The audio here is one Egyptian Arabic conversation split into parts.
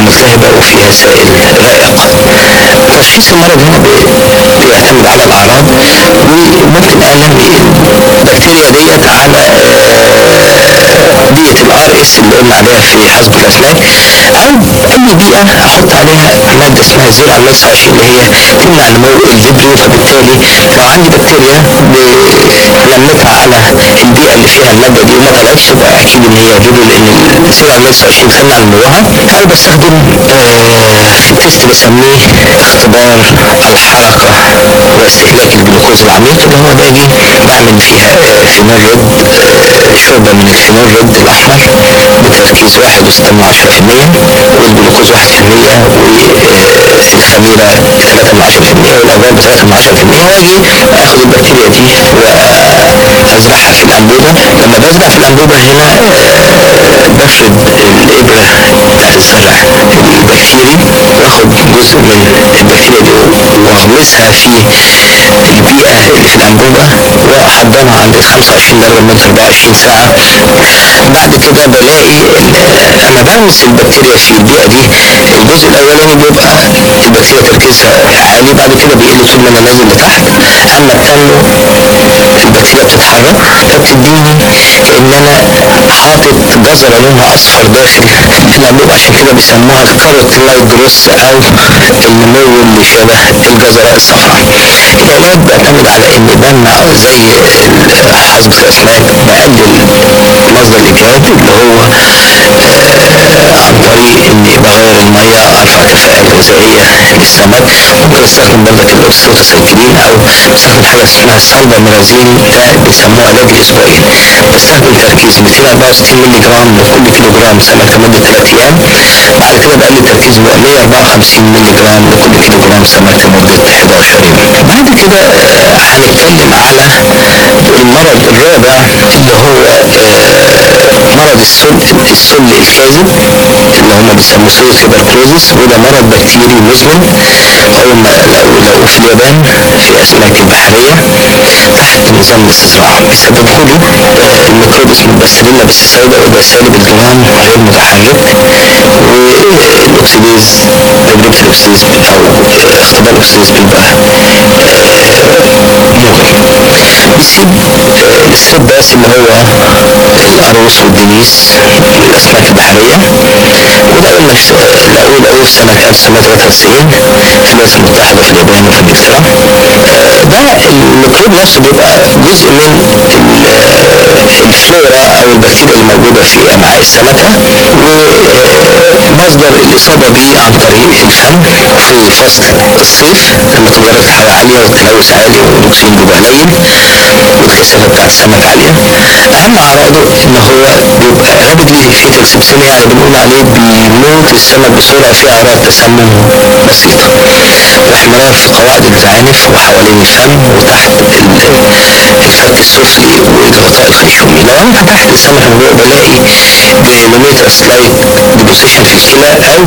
ملتهبة وفيها سائل رائق تشخيص المرض هنا بي- بيعتمد على الأعراض وممكن ألاقي البكتيريا ديت على آه، بيئة الار اس اللي قلنا عليها في حسب الأسلاك أو أي بيئة أحط عليها مادة اسمها زيرو أملاسها اللي هي تمنع نمو الفيبريو فبالتالي لو عندي بكتيريا ولمتها على البيئة اللي فيها المادة دي وما طلعتش يبقى أكيد إن هي فيبريو لأن زيرو أملاسها تمنع نموها أو بستخدم آه، في تيست بسميه اختبار الحركة واستهلاك الجلوكوز العميق اللي هو باجي بعمل فيها آه، فينول رد آه، شربة من الفينول رد الأحمر بتركيز واحد وستة من عشرة في المية والجلوكوز واحد في المية والخميرة ثلاثة من عشرة في المية والألبان بثلاثة من عشرة في المية وأجي آخد البكتيريا دي وأزرعها في الأنبوبة لما بزرع في الأنبوبة هنا آه، بفرد الإبرة الزرع البكتيري واخد جزء من البكتيريا دي واغمسها في البيئة اللي في الأنبوبة وأحضنها عند 25 درجة لمدة 24 ساعة بعد كده بلاقي ال- أما بغمس البكتيريا في البيئة دي الجزء الأولاني بيبقى البكتيريا تركيزها عالي بعد كده بيقل طول ما أنا نازل لتحت أما التاني البكتيريا بتتحرك فبتديني ان انا حاطط جزرة لونها اصفر داخل الانبوب عشان كده بيسموها الكاروتينايد جروس او النمو اللي شبه الجزرة الصفراء العلاج بيعتمد على اني بمنع زي ال- حصبة الاسماك بقلل مصدر الاجهاد اللي هو آه، عن طريق اني بغير المية ارفع الكفاءة الغذائية للسمك ممكن استخدم برضك الاوكسيتوسايكلين او بستخدم حاجة اسمها السالباميرازين ده بيسموه علاج اسبوعين بستخدم تركيز 264 مللي جرام لكل كيلو جرام سمك لمدة 3 ايام بعد كده بقلل تركيز 154 مللي جرام لكل كيلو جرام سمك لمدة 11 يوم بعد كده آه، هنتكلم على المرض الرابع اللي هو آه، مرض السل السل الكاذب اللي هم بيسموه سول تيبركلوزس وده مرض بكتيري مزمن هم لقوا لقوه في اليابان في اسلاك بحريه تحت نظام الاستزراع بيسببوا لي آه، الميكروب اسمه الباسيليلا باسيسايدا وده سالب الجرام غير متحرك والاكسيديز تدريب في الاكسيديز او آه، اختبار الاكسيديز بيبقى مغري بيسيب آه، السيب بس اللي هو العروس والدنيس الاسماك البحريه وده قلنا في لقوه لقوه في سنه 1993 في الولايات المتحده في اليابان وفي انجلترا آه، ده الميكروب نفسه بيبقى جزء من ال- الفلورا او البكتيريا اللي موجوده في امعاء السمكه ومصدر الاصابه بيه عن طريق الفم في فصل الصيف لما تبقى درجه الحراره عاليه والتلوث عالي والاكسجين بيبقى قليل والكثافه بتاعت السمك عاليه اهم اعراضه ان هو بيبقى رابيدلي فيتال سيبتوميا يعني بنقول عليه بيموت السمك بسرعه في اعراض تسمم بسيطه واحمرار في قواعد الزعانف وحوالين الفم وتحت ال- الفك السفلي والغطاء الخيشومي لو انا فتحت السمك من جوه بلاقي ديناميتر سلايد ديبوزيشن في الكلى او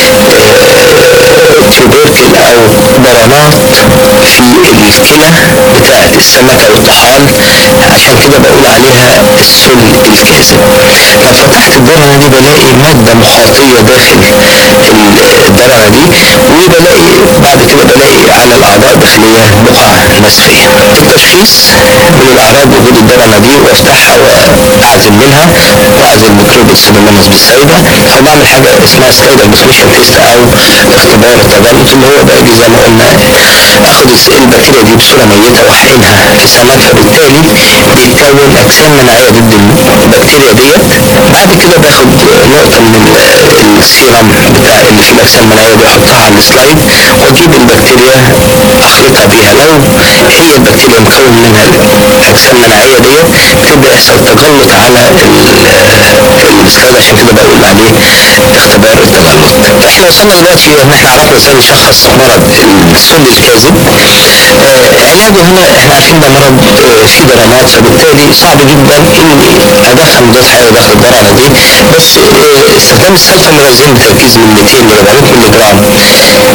تيوبركل او ضربات في الكلى بتاعت السمكه والطحال عشان كده بقول عليها السل الكاذب لو فتحت الدرنه دي بلاقي ماده مخاطيه داخل الدرنه دي وبلاقي بعد كده بلاقي على الاعضاء الداخليه بقع مسخيه التشخيص من الاعراض وجود الدرنه دي وافتحها واعزل منها واعزل ميكروب السودوموناس بالسايده او بعمل حاجه اسمها سلايدر بسبيشال تيست او اختبار التجلط اللي هو باجي زي ما قلنا اخد الس- البكتيريا دي بصوره ميته واحقنها في سمك فبالتالي بيكون اجسام مناعيه ضد البكتيريا ديت بعد كده باخد نقطه من ال- السيرم بتاع اللي فيه الاجسام المناعيه دي احطها على السلايد واجيب البكتيريا اخلطها بيها لو هي البكتيريا مكون منها الاجسام المناعيه ديت تبدا يحصل تجلط على ال- السلايد عشان كده بقول عليه اختبار التجلط احنا وصلنا دلوقتي ان احنا عرفنا ازاي نشخص مرض السل الكاذب آه، علاجه هنا احنا عارفين ده مرض آه، فيه ضرنات فبالتالي صعب جدا اني ادخل مضاد حيوي داخل الضرنه دي بس آه، استخدام السلفاميرازين بتركيز من 200 ل 400 مللي جرام لكل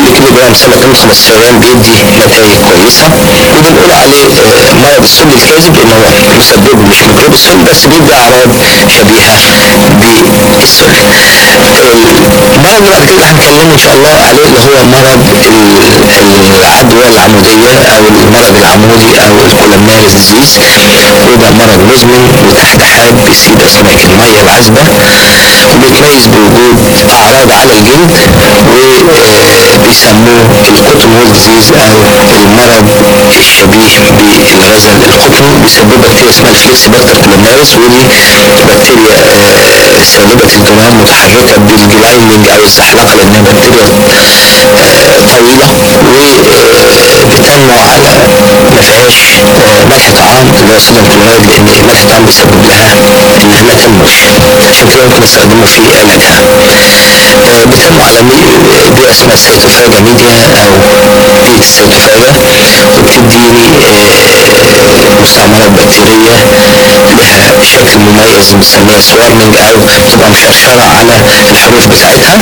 كيلو جرام سمك من 15 يوم بيدي نتائج كويسه وبنقول عليه آه، مرض السل الكاذب لان هو مسببه مش ميكروب السل بس بيدي اعراض شبيهه بالسل المرض اللي بعد كده هنتكلمه ان شاء الله عليه اللي هو مرض ال- العدوى العموديه او المرض العمودي او الكولمناري ديزيز وده مرض مزمن وتحت حاد بيصيب اسماك الميه العذبه وبيتميز بوجود اعراض على الجلد وبيسموه الكوتون وول ديزيز او المرض الشبيه بالغزل القطني بيسبب بكتيريا اسمها الفليكس باكتر كولمناريس ودي بكتيريا آه، سالبة الجرام متحركة بالجلايندنج او الزحلقة لانها بكتيريا آه، طويلة وبتنمو على ما فيهاش آه، ملح طعام اللي هو صوديوم كلورايد لان الملح الطعام بيسبب لها انها ما تنموش عشان كده ممكن نستخدمه في علاجها آه، بتنمو على مي- بيئة اسمها سيتوفاجا ميديا او بيئة السيتوفاجا وبتديني آه، مستعمرات بكتيرية لها شكل مميز بنسميها سوارمنج او تبقى مشرشرة على الحروف بتاعتها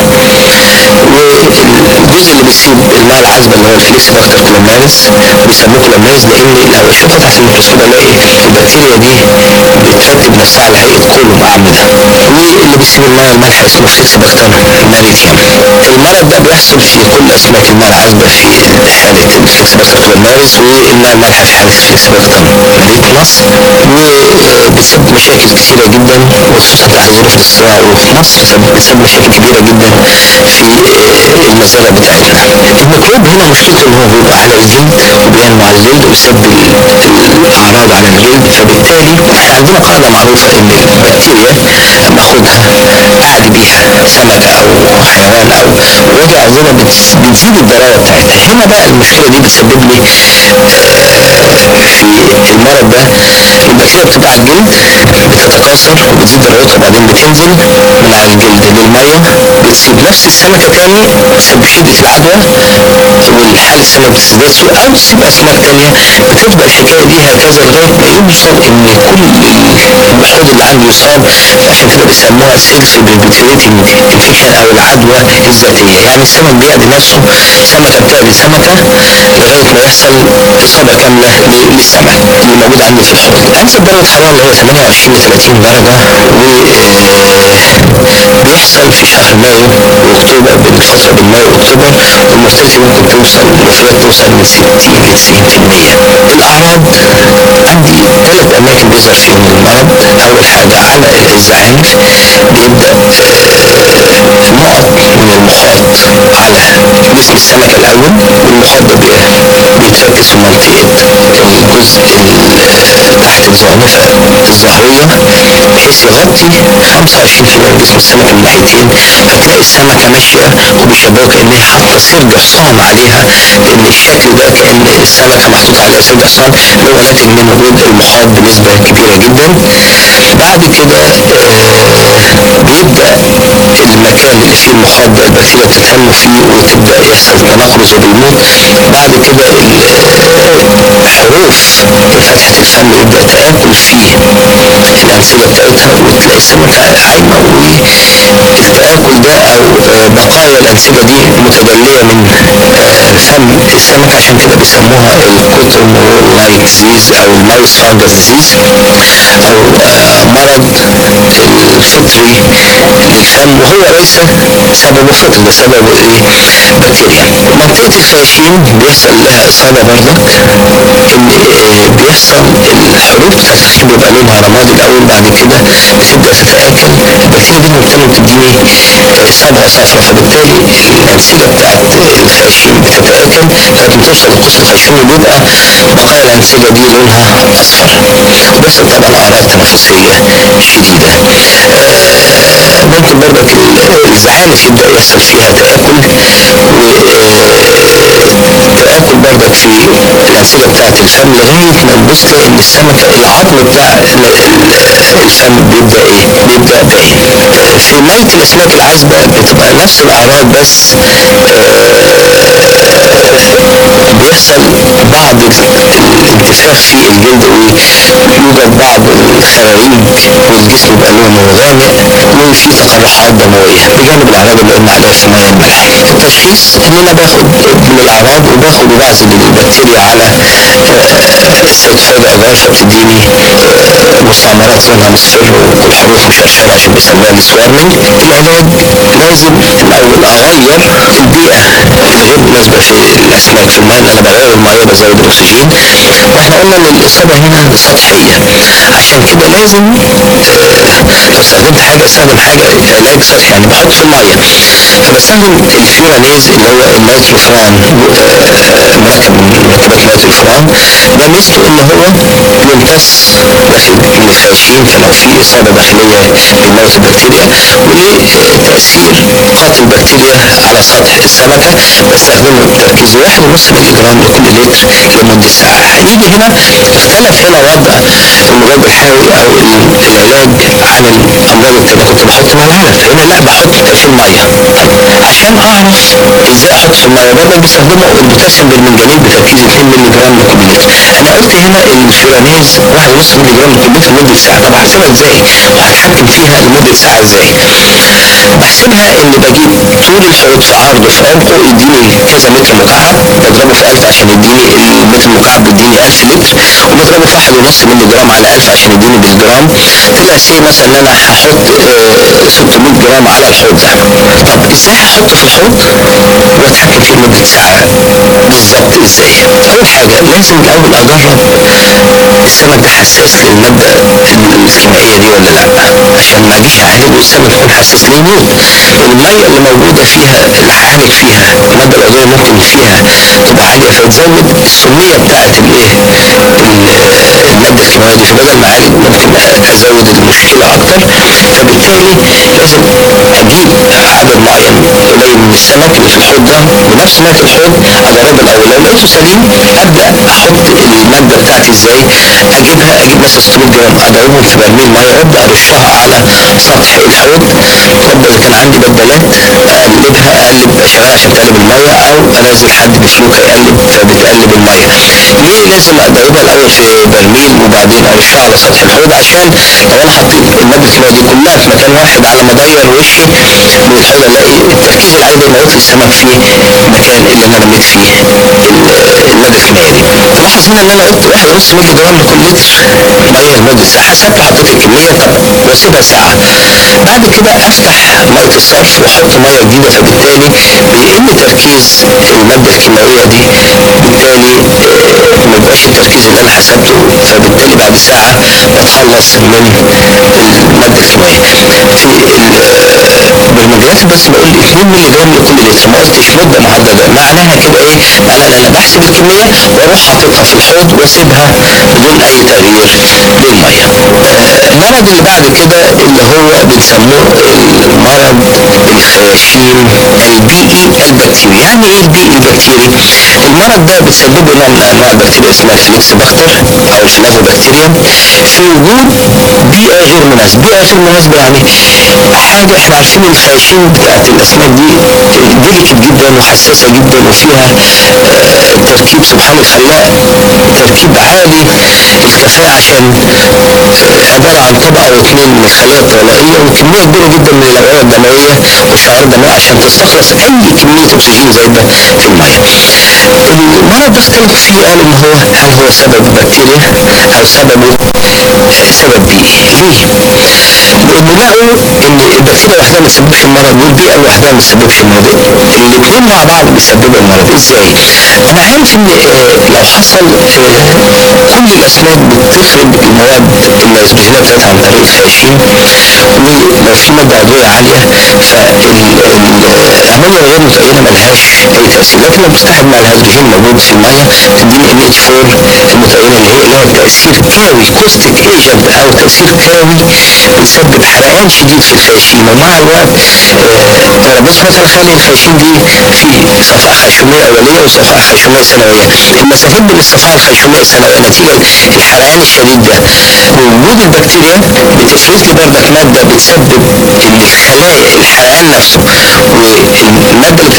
والجزء اللي بيصيب الماء العذبة اللي هو الفليكس باكتر كولوماريس بيسموه كولوماريس لان لو شفت تحت الميكروسكوب الاقي البكتيريا دي بتركب نفسها على هيئة كولوم اعمدة واللي بيسيب الماء المالحة اسمه فليكس باكتر ماريتيم المرض ده بيحصل في كل اسماك الماء العذبة في حالة الفليكس باكتر كولوماريس والماء المالحة في حالة الفليكس باكتر ماريتيماس وبيسبب مشاكل كثيرة جدا وخصوصا تحت ظروف الاستواء وفي مصر بيسبب مشاكل كبيرة جدا في آه، المزرعة بتاعتنا الميكروب هنا مشكلته ان هو بيبقى على الجلد وبينمو على الجلد ويسبب ال- الاعراض على الجلد فبالتالي احنا عندنا قاعدة معروفة ان البكتيريا باخدها اعدي بيها سمكة او حيوان او واجي اعضلها بتس- بتزيد الضرارة بتاعتها هنا بقى المشكلة دي بتسبب لي آه، في المرض ده البكتيريا بتبقى على الجلد بتتكاثر وبتزيد ضرورتها وبعدين بتنزل من على الجلد للميه بتسيب نفس السمكه تاني بسبب شده العدوى والحاله السمك بتزداد سوء او تسيب اسماك تانيه بتفضل الحكايه دي هكذا لغايه ما يوصل ان كل الحوض اللي عنده يصاب عشان كده بيسموها سيلف بريبيتيويتنج انفكشن او العدوى الذاتيه يعني السمك بيعدي نفسه سمكه بتعدي سمكه لغايه ما يحصل اصابه كامله للسمك اللي موجود عنده في الحوض انسب درجه حراره اللي هو 28 ل 30 درجه وبيحصل في شهر مايو واكتوبر بين الفتره بين مايو واكتوبر والمورتاليتي ممكن توصل الوفيات توصل من 60 ل 90% الاعراض عندي ثلاث اماكن بيظهر فيهم المرض اول حاجه على الزعانف بيبدا آه، نقط من المخاط على جسم السمكه الاول والمخاط ده بي- بيتركز في منطقه الجزء ال- تحت الزعنفه الظهريه بحيث يغطي 25% من جسم السمكه من ناحيتين فتلاقي السمكه ماشيه وبيشبهوا كانها حاطه سرج حصان عليها لان الشكل ده كان السمكه محطوط عليها سرج حصان اللي هو ناتج من وجود المخاط بنسبه كبيره جدا بعد كده آه، بيبدا المكان اللي فيه المخاط ده البكتيريا بتتنمو فيه وتبدا يحصل تنقرض وبيموت بعد كده ال- حروف فتحة الفم يبدأ تاكل فيه الأنسجة بتاعتها وتلاقي السمكة عايمة والتآكل ده أو آه، بقايا الأنسجة دي متدلية من آه، فم السمك عشان كده بيسموها الكوتون لايك ديزيز أو الماوس فانجس ديزيز أو آه، مرض الفطري للفم وهو ليس سببه فطري ده سببه ايه؟ بكتيريا منطقة الخياشيم بيحصل لها إصابة برضك إن آه، بيحصل الحروف بتاعت الخياشيم بيبقى لونها رمادي الأول بعد كده بتبدأ تتآكل البكتيريا دي ممكن تديني آه، صبغة صفراء فبالتالي الأنسجة بتاعت الخياشيم بتتآكل فبتوصل لقسم الخياشيم وبيبقى بقايا الأنسجة دي لونها أصفر بيحصل طبعا أعراض تنفسية شديدة آه، ممكن برضك ال- الزعانف يبدأ يحصل فيها تآكل وتآكل برضك في الأنسجة بتاعة الفم لغاية ما تبص تلاقي إن السمكة العظم بتاع ال- ال- الفم بيبدأ إيه؟ بيبدأ باين في ميت الأسماك العذبة بتبقى نفس الأعراض بس آه، يحصل بعض الانتفاخ في الجلد ويوجد بعض الخرايج والجسم يبقى لونه غامق وفي تقرحات دمويه بجانب الاعراض اللي قلنا عليها في ميه الملح التشخيص ان انا باخد من الاعراض وباخد وبعزل البكتيريا على سيتوفاج اجار فبتديني مستعمرات لونها مصفر والحروف مشرشره عشان بيسموها السوارمنج العلاج لازم الاول اغير البيئه الغير مناسبه في الاسماك في الماء انا بغير الميه بزود الاكسجين واحنا قلنا ان الاصابه هنا سطحيه عشان كده لازم لو استخدمت حاجه استخدم حاجه علاج سطحي يعني بحط في الميه فبستخدم الفيورانيز اللي هو النيتروفران مركب من مركبات النيتروفران ده ميزته ان هو بيمتص داخل الخياشيم فلو في اصابه داخليه بيموت البكتيريا ولتاثير قاتل البكتيريا على سطح السمكه بستخدمه بتركيز واحد ونص مللي جرام لكل لتر لمده ساعه هنيجي هنا اختلف هنا وضع المضاد الحيوي او العلاج عن الامراض التانيه كنت بحط ميه هنا لا بحط في الميه عشان اعرف ازاي احط في الميه برضه بيستخدموا البوتاسيوم بالمنجنيت بتركيز 2 مللي جرام لكل لتر انا قلت هنا الفيورانيز 1.5 مللي جرام لكل لتر لمده ساعه طب هحسبها ازاي؟ وهتحكم فيها لمده ساعه ازاي؟ بحسبها ان بجيب طول الحوض في عرضه في عمقه يديني كذا متر مكعب بضربه في 1000 عشان يديني المتر المكعب بيديني 1000 لتر وبضربه في واحد ونص مللي جرام على 1000 عشان يديني بالجرام طلع سي مثلا ان انا هحط آه 600 جرام على الحوض ده طب ازاي هحطه في الحوض واتحكم فيه لمده ساعه بالظبط ازاي؟ اول حاجه لازم الاول اجرب السمك ده حساس للماده الكيميائيه دي ولا لا عشان ما اجيش اعالج والسمك يكون حساس ليه يموت الميه اللي موجوده فيها اللي هعالج فيها الماده العضويه ممكن فيها تبقى عاليه فتزود السميه بتاعه الايه الماده الكيميائيه دي فبدل ما اعالج ممكن ازود المشكله اكتر فبالتالي لازم اجيب عدد معين قليل من السمك اللي في الحوض ده ونفس ميه الحوض اجربه الاول لو لقيته سليم ابدا احط الماده بتاعتي ازاي اجيبها اجيب مثلا 600 جرام ادوبهم في برميل ميه وابدا ارشها على سطح الحوض وابدا اذا كان عندي بدلات اقلبها اقلب شغال عشان تقلب الميه او انزل حد بفلوكه يقلب فبتقلب الميه ليه لازم ادوبها الاول في برميل وبعدين ارشها على سطح الحوض عشان لو انا حطيت الماده الكيميائيه دي كلها في مكان واحد على ما اغير وشي من الحوض الاقي التركيز العالي ده يموت لي السمك في المكان اللي انا رميت فيه الماده الكيميائيه دي تلاحظ هنا ان انا قلت واحد ونص مللي جرام لكل لتر ميه لمده ساعه حسبت حطيت الكميه طب واسيبها ساعه بعد كده افتح ميه الصرف واحط ميه جديده فبالتالي بيقل تركيز الماده الكيماويه دي بالتالي ما يبقاش التركيز اللي انا حسبته فبالتالي بعد ساعه بتخلص من الماده الكيماويه في البرمجيات بس بقول 2 مللي جرام لكل لتر ما قلتش مده محدده معناها كده ايه؟ معناها ان انا بحسب الكميه واروح حاططها في الحوض واسيبها بدون اي تغيير للميه. المرض اللي بعد كده اللي هو بنسموه المرض الخياشيم البيئي البكتيري، يعني ايه البيئي البكتيري؟ المرض ده بتسببه نوع من انواع البكتيريا اسمها الفليكس باكتر او الفلاجوبكتيريم في وجود بيئه غير مناسبه، بيئه غير مناسبه يعني حاجه احنا عارفين الخياشيم بتاعت الاسماك دي ديليكت جدا وحساسه جدا وفيها آه تركيب سبحان الخلاق تركيب عالي الكفاءه عشان آه عباره عن طبقه او اثنين من الخلايا الطلائيه وكميه كبيره جدا من الاوعيه الدمويه والشعيرات الدمويه عشان تستخلص اي كميه اكسجين زايده في الميه. المرض ده اختلفوا فيه قالوا ان هو هل هو سبب بكتيريا او سببه سبب بيئي ليه؟ لانه لقوا ان البكتيريا لوحدها ما تسببش المرض والبيئه لوحدها ما تسببش المرض الاثنين مع بعض بيسببوا المرض ازاي؟ انا عارف ان لو حصل كل الاسماك بتخرج المواد النيتروجينات بتاعتها عن طريق الخياشيم ولو في ماده عضويه عاليه فالامونيا غير متأينه ملهاش اي تاثير لكن لو بتستعمل مع الهيدروجين موجود في الميه تديني ان اتش 4 المتأينه اللي هي لها تاثير كاوي كوستيك ايجنت او تاثير كاوي بيسبب حرقان شديد في الخياشيم ومع الوقت آه بص مثلا خلي الخياشيم دي في صفائح خيشوميه اوليه وصفائح خيشوميه ثانويه المسافات بين الصفائح الخيشوميه الثانويه نتيجه الحرقان الشديد ده ووجود البكتيريا بتفرز لي بردك ماده بتسبب الخلايا الحرقان نفسه والماده اللي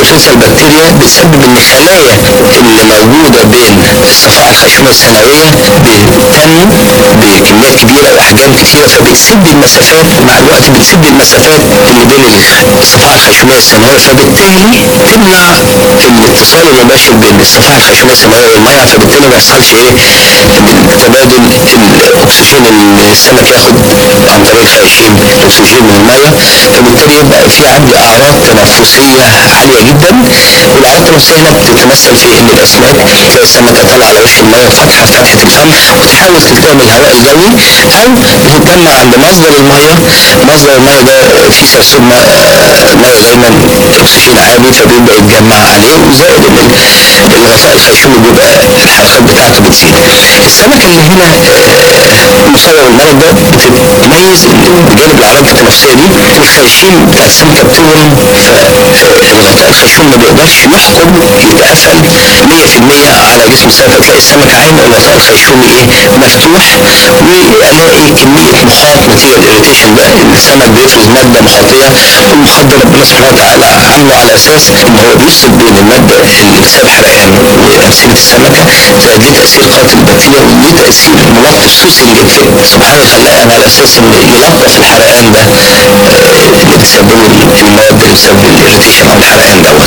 تفرز البكتيريا بتسبب ان الخلايا اللي موجودة بين الصفائح الخشبية الثانوية بتنمو بكميات كبيرة واحجام كتيرة فبتسد المسافات مع الوقت بتسد المسافات اللي بين الصفائح الخشبية الثانوية فبالتالي تمنع الاتصال المباشر بين الصفائح الخشبية الثانوية والمية فبالتالي ما يحصلش ايه تبادل الاكسجين اللي السمك ياخد عن طريق الخياشيم الاكسجين من المية فبالتالي يبقى في عندي اعراض تنفسية عالية جدا والاعراض التنفسية هنا بتتمثل في ان الاسماك تلاقي السمكة طالعة على وش المية وفاتحة فتحة الفم وتحاول تلتهم الهواء الجوي او بتتجمع عند مصدر المية مصدر المية ده فيه سرسوب ماء ماء دايما اكسجين عالي فبيبدا يتجمع عليه وزائد ان الغطاء الخشبي بيبقى الحركات بتاعته بتزيد السمكة اللي هنا مصاب بالمرض ده بتتميز بجانب الاعراض التنفسيه دي الخياشيم بتاع السمكه بتورم فالغطاء الخشوم ما بيقدرش يحكم يتقفل 100% على جسم السمكه تلاقي السمكه عايمه الغطاء الخشومي ايه مفتوح والاقي كميه محاط نتيجه الاريتيشن ده السمك بيفرز ماده محاطيه المخاط ده ربنا سبحانه وتعالى عامله على اساس ان هو بيفصل بين الماده اللي بتسبب حرقان وانسجه السمكه فدي تاثير قاتل البكتيريا وليه تاثير ملطف اللي بيتكتب سبحانه خلقها على اساس ان يلطف الحرقان ده اللي بيسببه المواد اللي بتسبب الاريتيشن او الحرقان دوت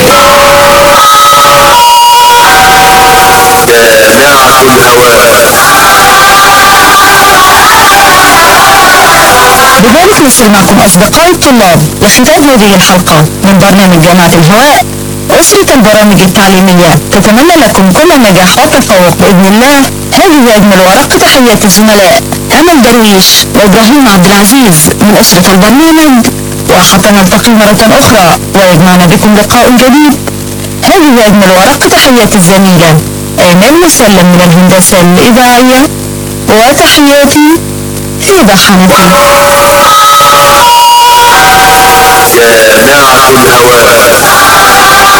نعقل بذلك نصل معكم أصدقائي الطلاب لختام هذه الحلقة من برنامج جامعة الهواء أسرة البرامج التعليمية تتمنى لكم كل نجاح وتفوق بإذن الله هذه أجمل ورق تحيات الزملاء أمل درويش وإبراهيم عبد العزيز من أسرة البرنامج وحتى نلتقي مرة أخرى ويجمعنا بكم لقاء جديد هذه أجمل ورق تحيات الزميلة آمال مسلم من الهندسة الإذاعية وتحياتي هبة حمدي جامعة الهواء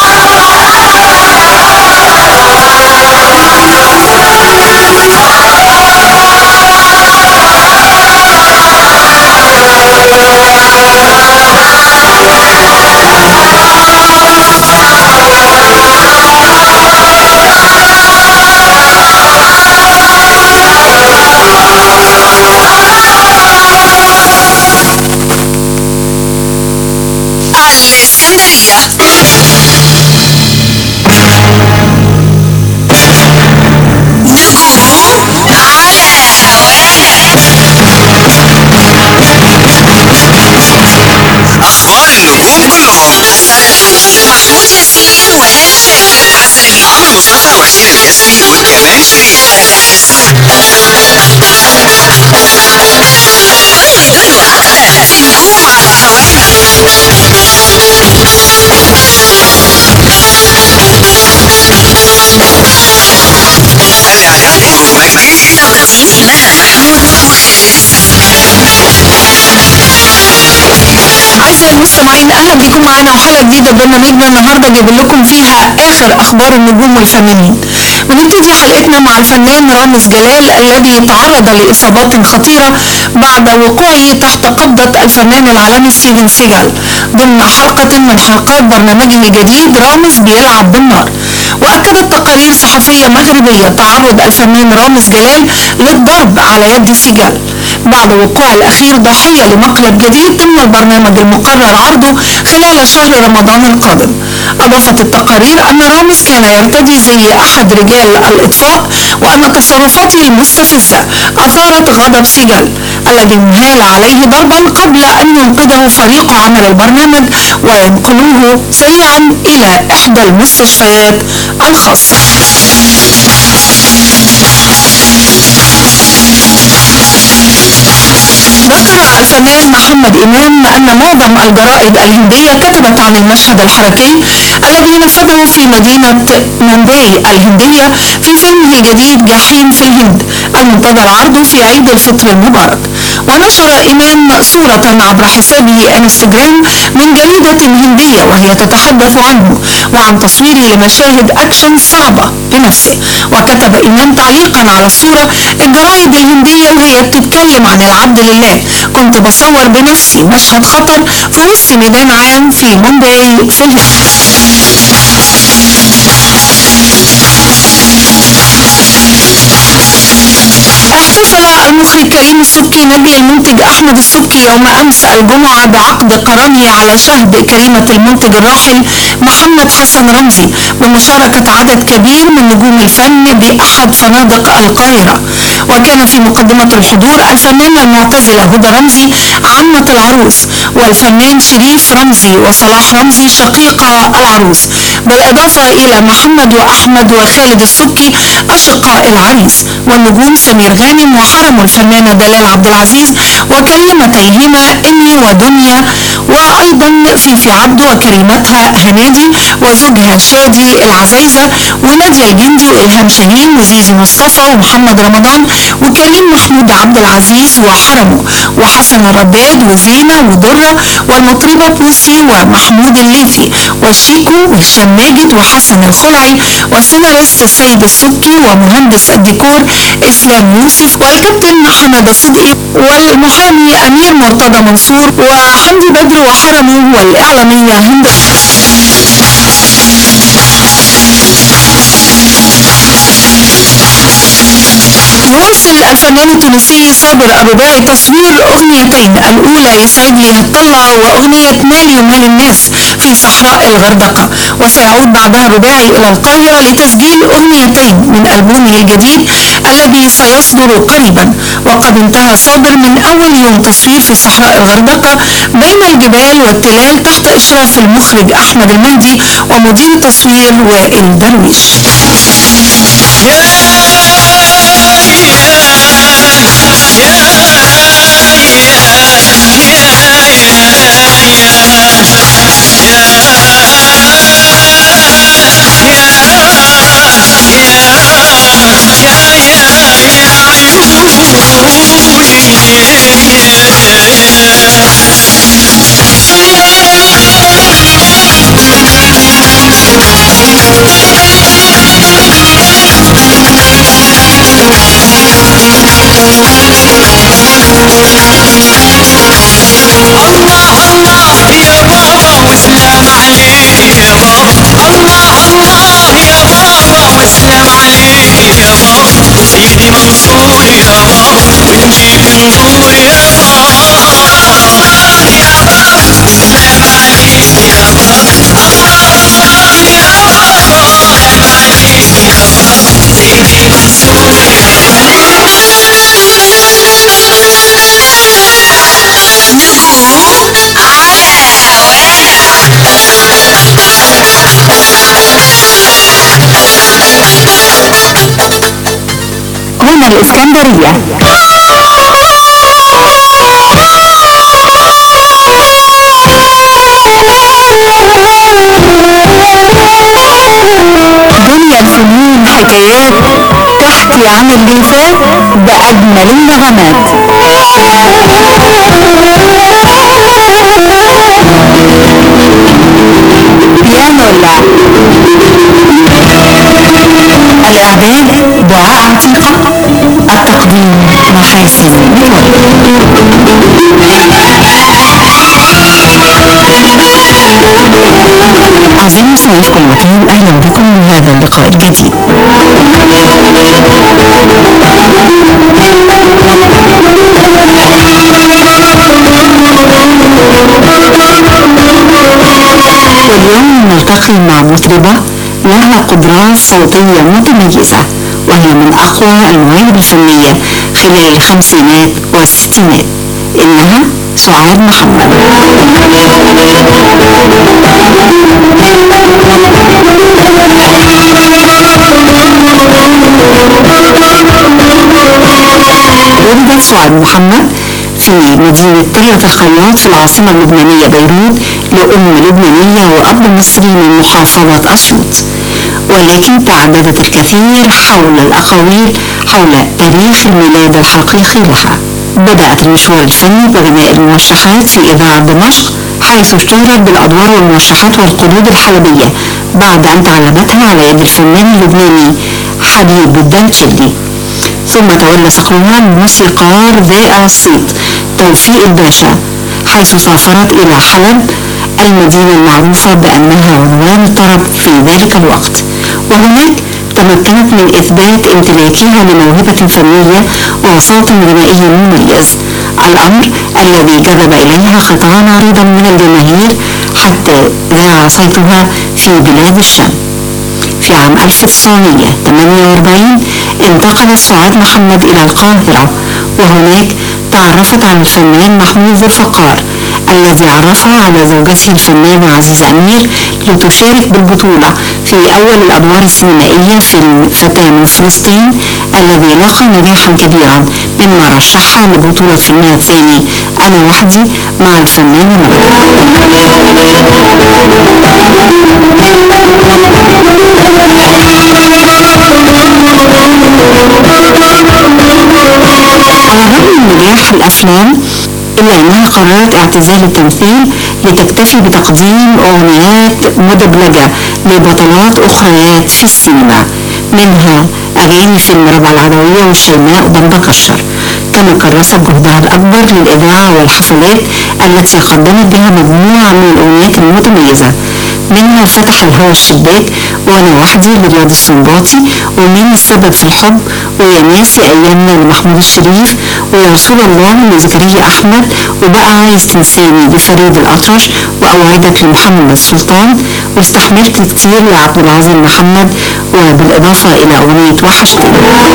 الإسكندرية نجوم على أخبار النجوم كلهم محمود ياسين وهالة تامر حسن عمرو مصطفى وزينة ياسين وكمان شريف وأجمل وأحلى النجوم على الطاولة الإعداد المميز تقديم محمود مخلص أعزائي المستمعين أهلا بكم معانا وحلقة جديدة برنامجنا النهاردة جايب لكم فيها آخر أخبار النجوم والفنانين ونبتدي حلقتنا مع الفنان رامز جلال الذي تعرض لإصابات خطيرة بعد وقوعه تحت قبضة الفنان العالمي ستيفن سيجال ضمن حلقة من حلقات برنامجه الجديد رامز بيلعب بالنار وأكدت تقارير صحفية مغربية تعرض الفنان رامز جلال للضرب على يد سيجال بعد وقوع الأخير ضحية لمقلب جديد ضمن البرنامج المقرر عرضه خلال شهر رمضان القادم أضافت التقارير أن رامز كان يرتدي زي أحد رجال الإطفاء وأن تصرفاته المستفزة أثارت غضب سيجال الذي انهال عليه ضربا قبل أن ينقذه فريق عمل البرنامج وينقلوه سريعا إلى إحدى المستشفيات الخاصة ذكر الفنان محمد إمام أن معظم الجرائد الهندية كتبت عن المشهد الحركي الذي نفذه في مدينة مومباي الهندية في فيلمه الجديد جحيم في الهند المنتظر عرضه في عيد الفطر المبارك ونشر إيمان صورة عبر حسابه انستغرام من جريدة هندية وهي تتحدث عنه وعن تصويره لمشاهد أكشن صعبة بنفسه وكتب إيمان تعليقا على الصورة الجرايد الهندية وهي بتتكلم عن العبد لله كنت بصور بنفسي مشهد خطر في وسط ميدان عام في مومباي في الهند احتفل المخرج كريم السبكي نجل المنتج احمد السبكي يوم امس الجمعه بعقد قرنه على شهد كريمه المنتج الراحل محمد حسن رمزي بمشاركه عدد كبير من نجوم الفن باحد فنادق القاهره وكان في مقدمه الحضور الفنانه المعتزله هدى رمزي عمه العروس والفنان شريف رمزي وصلاح رمزي شقيق العروس بالاضافه الى محمد واحمد وخالد السبكي اشقاء العريس والنجوم سمير غانم وحرم الفنانة دلال عبد العزيز وكريمتيهما إني ودنيا وأيضا فيفي عبده وكريمتها هنادي وزوجها شادي العزيزة ونادية الجندي وإلهام شاهين وزيزي مصطفى ومحمد رمضان وكريم محمود عبد العزيز وحرمه وحسن الرداد وزينة ودرة والمطربة بوسي ومحمود الليثي وشيكو وهشام ماجد وحسن الخلعي وسيناريست السيد السبكي ومهندس الديكور اسلام يوسف والكابتن حماده صدقي والمحامي امير مرتضى منصور وحمدي بدر وحرمه والاعلاميه هند يواصل الفنان التونسي صابر الرباعي تصوير اغنيتين الاولى يسعدني نطلع واغنيه مالي ومال الناس في صحراء الغردقه وسيعود بعدها الرباعي الى القاهره لتسجيل اغنيتين من البومه الجديد الذي سيصدر قريبا وقد انتهى صابر من اول يوم تصوير في صحراء الغردقه بين الجبال والتلال تحت اشراف المخرج احمد المهدي ومدير التصوير وائل درويش سيدي منصور يابا ونجيب نزور يابا الله يابا والسلام عليك يابا الله يابا والسلام عليك يابا سيدي منصور هنا الإسكندرية دنيا الفنون حكايات تحكي عن اللي فات بأجمل النغمات بيانولا الإعداد دعاء عتيقة التقديم محاسن عظيم سعيد كل مكان أهلا بكم من هذا اللقاء الجديد واليوم نلتقي مع مطربة لها قدرات صوتية متميزة وهي من أقوى المواهب الفنية خلال الخمسينات والستينات إنها سعاد محمد ولدت سعاد محمد في مدينة تلة الخياط في العاصمة اللبنانية بيروت لأم لبنانية وأب مصري من محافظة أسيوط ولكن تعددت الكثير حول الأقاويل حول تاريخ الميلاد الحقيقي لها بدأت المشوار الفني بغناء الموشحات في إذاعة دمشق حيث اشتهرت بالأدوار والموشحات والقدود الحلبية بعد أن تعلمتها على يد الفنان اللبناني حبيب الدنشلي ثم تولى صقلها الموسيقار ذائع الصيت توفيق الباشا حيث سافرت إلى حلب المدينة المعروفة بأنها عنوان الطرب في ذلك الوقت وهناك تمكنت من إثبات امتلاكها لموهبة فنية وصوت غنائي مميز الأمر الذي جذب إليها قطاعا عريضا من الجماهير حتى ذاع صيتها في بلاد الشام في عام 1948 انتقلت سعاد محمد إلى القاهرة وهناك تعرفت على الفنان محمود ذو الفقار الذي عرفها على زوجته الفنانة عزيزة أمير لتشارك بالبطولة في أول الأدوار السينمائية في فتاة من فلسطين الذي لاقى نجاحا كبيرا مما رشحها لبطولة فيلمها الثاني أنا وحدي مع الفنان على الرغم من نجاح الأفلام إلا أنها قررت اعتزال التمثيل لتكتفي بتقديم أغنيات مدبلجة لبطلات أخريات في السينما منها أغاني فيلم ربع العدوية والشيماء ضم كشر كما كرست جهدها الأكبر للإذاعة والحفلات التي قدمت بها مجموعة من الأغنيات المتميزة منها فتح الهوى الشباك وأنا وحدي لرياض السنباطي ومين السبب في الحب ويا ناسي أيامنا لمحمود الشريف ويا رسول الله لزكريا أحمد وبقى عايز تنساني لفريد الأطرش وأوعدك لمحمد سلطان واستحملت كتير لعبد العظيم محمد وبالإضافة إلى أغنية وحشتني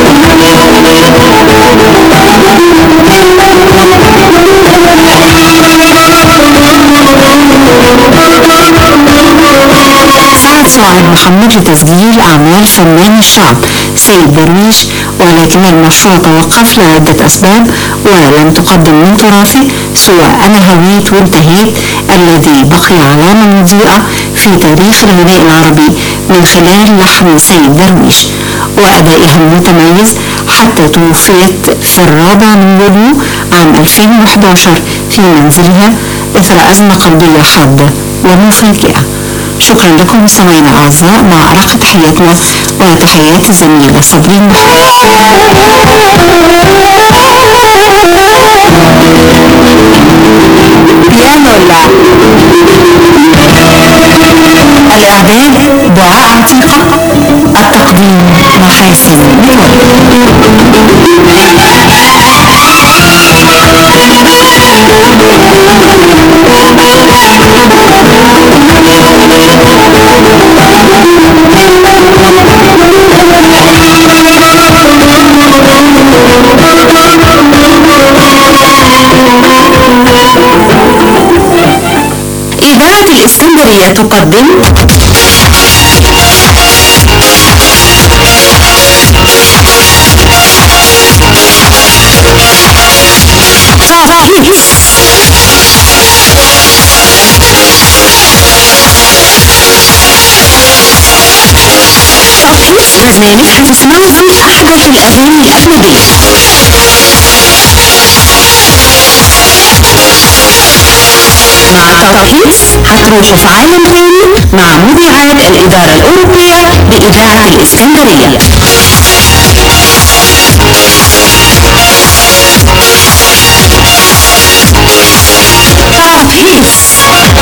سعد سعاد محمد لتسجيل أعمال فنان الشعب سيد درويش ولكن المشروع توقف لعدة أسباب ولم تقدم من تراثه سوى أنا هويت وانتهيت الذي بقي علامة مضيئة في تاريخ الغناء العربي من خلال لحن سيد درويش وأدائها المتميز حتى توفيت في الرابع من يوليو عام 2011 في منزلها إثر أزمة قلبية حادة ومفاجئة شكرا لكم مستمعينا الاعزاء مع ارق تحياتنا وتحيات الزميله صابرين بيانولا الاعداد دعاء عتيقه التقديم محاسن إذاعة الإسكندرية تقدم برنامج هتسمعوا فيه أحدث الأغاني الأجنبية مع ترخيص هتروحوا في عالم تاني مع مذيعات الإدارة الأوروبية بإذاعة الإسكندرية ترخيص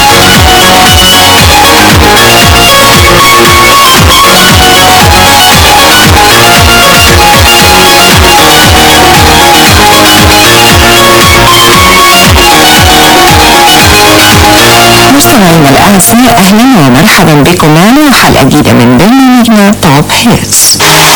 مستمعينا الأعزاء أهلا ومرحبا بكم معنا حلقة جديدة من برنامجنا توب هيتس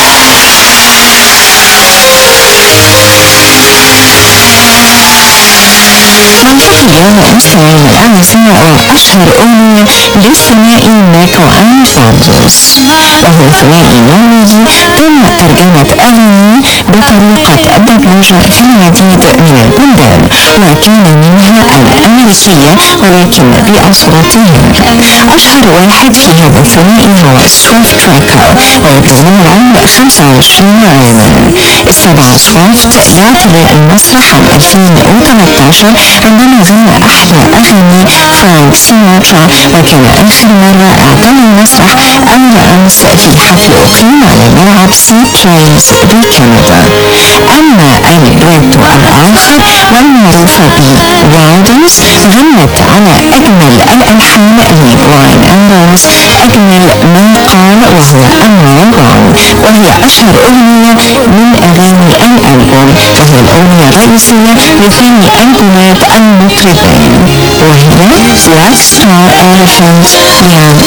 والحق اليوم مستمعينا الأعزاء وأشهر أغنية للثنائي ماكو أند بوندوز وهو ثنائي نرويجي تم ترجمة أغاني بطريقة الدبلجة في العديد من البلدان وكان منها الأمريكية ولكن بأصواتهم أشهر واحد في هذا الثنائي هو سويفت تراكر ويبلغ العمر 25 عاما استدعى سويفت يعتبر المسرح عام 2013 عندما غنى أحلى أغاني فرانك سيناترا وكان آخر مرة اعتنى المسرح أول أمس في حفل أقيم على ملعب سي ترينز بكندا أما الدويتو الآخر والمعروفة بوايلدرز غنت على أجمل الألحان لبراين أندرز أجمل ما قال وهو أمر الرعو وهي أشهر أغنية من أغاني الألبوم وهي الأغنية الرئيسية لثاني ألبومات المطربين وهي Black Star Elephant في عام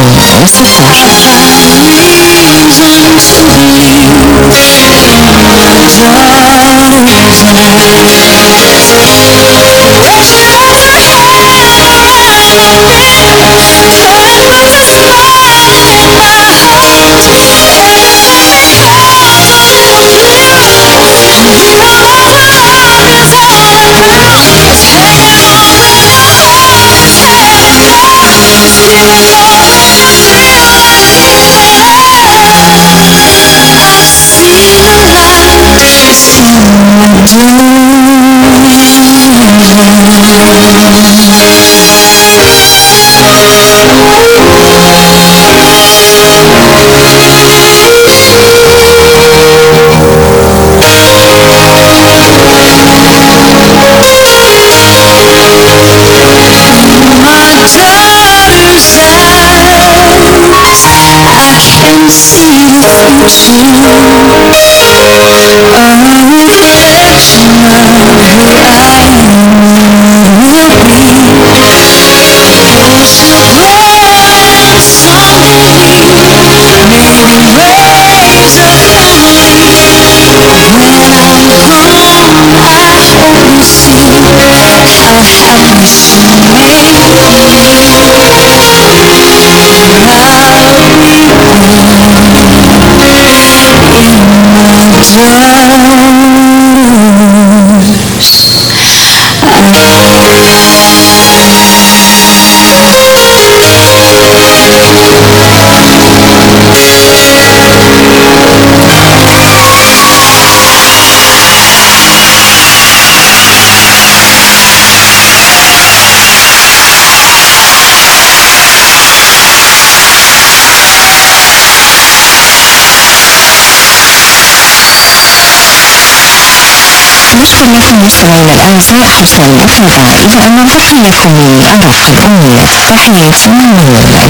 '' لكم مستمعينا الأعزاء حسن المتابعة إلى أن تحية للأرق الأمنية تحية من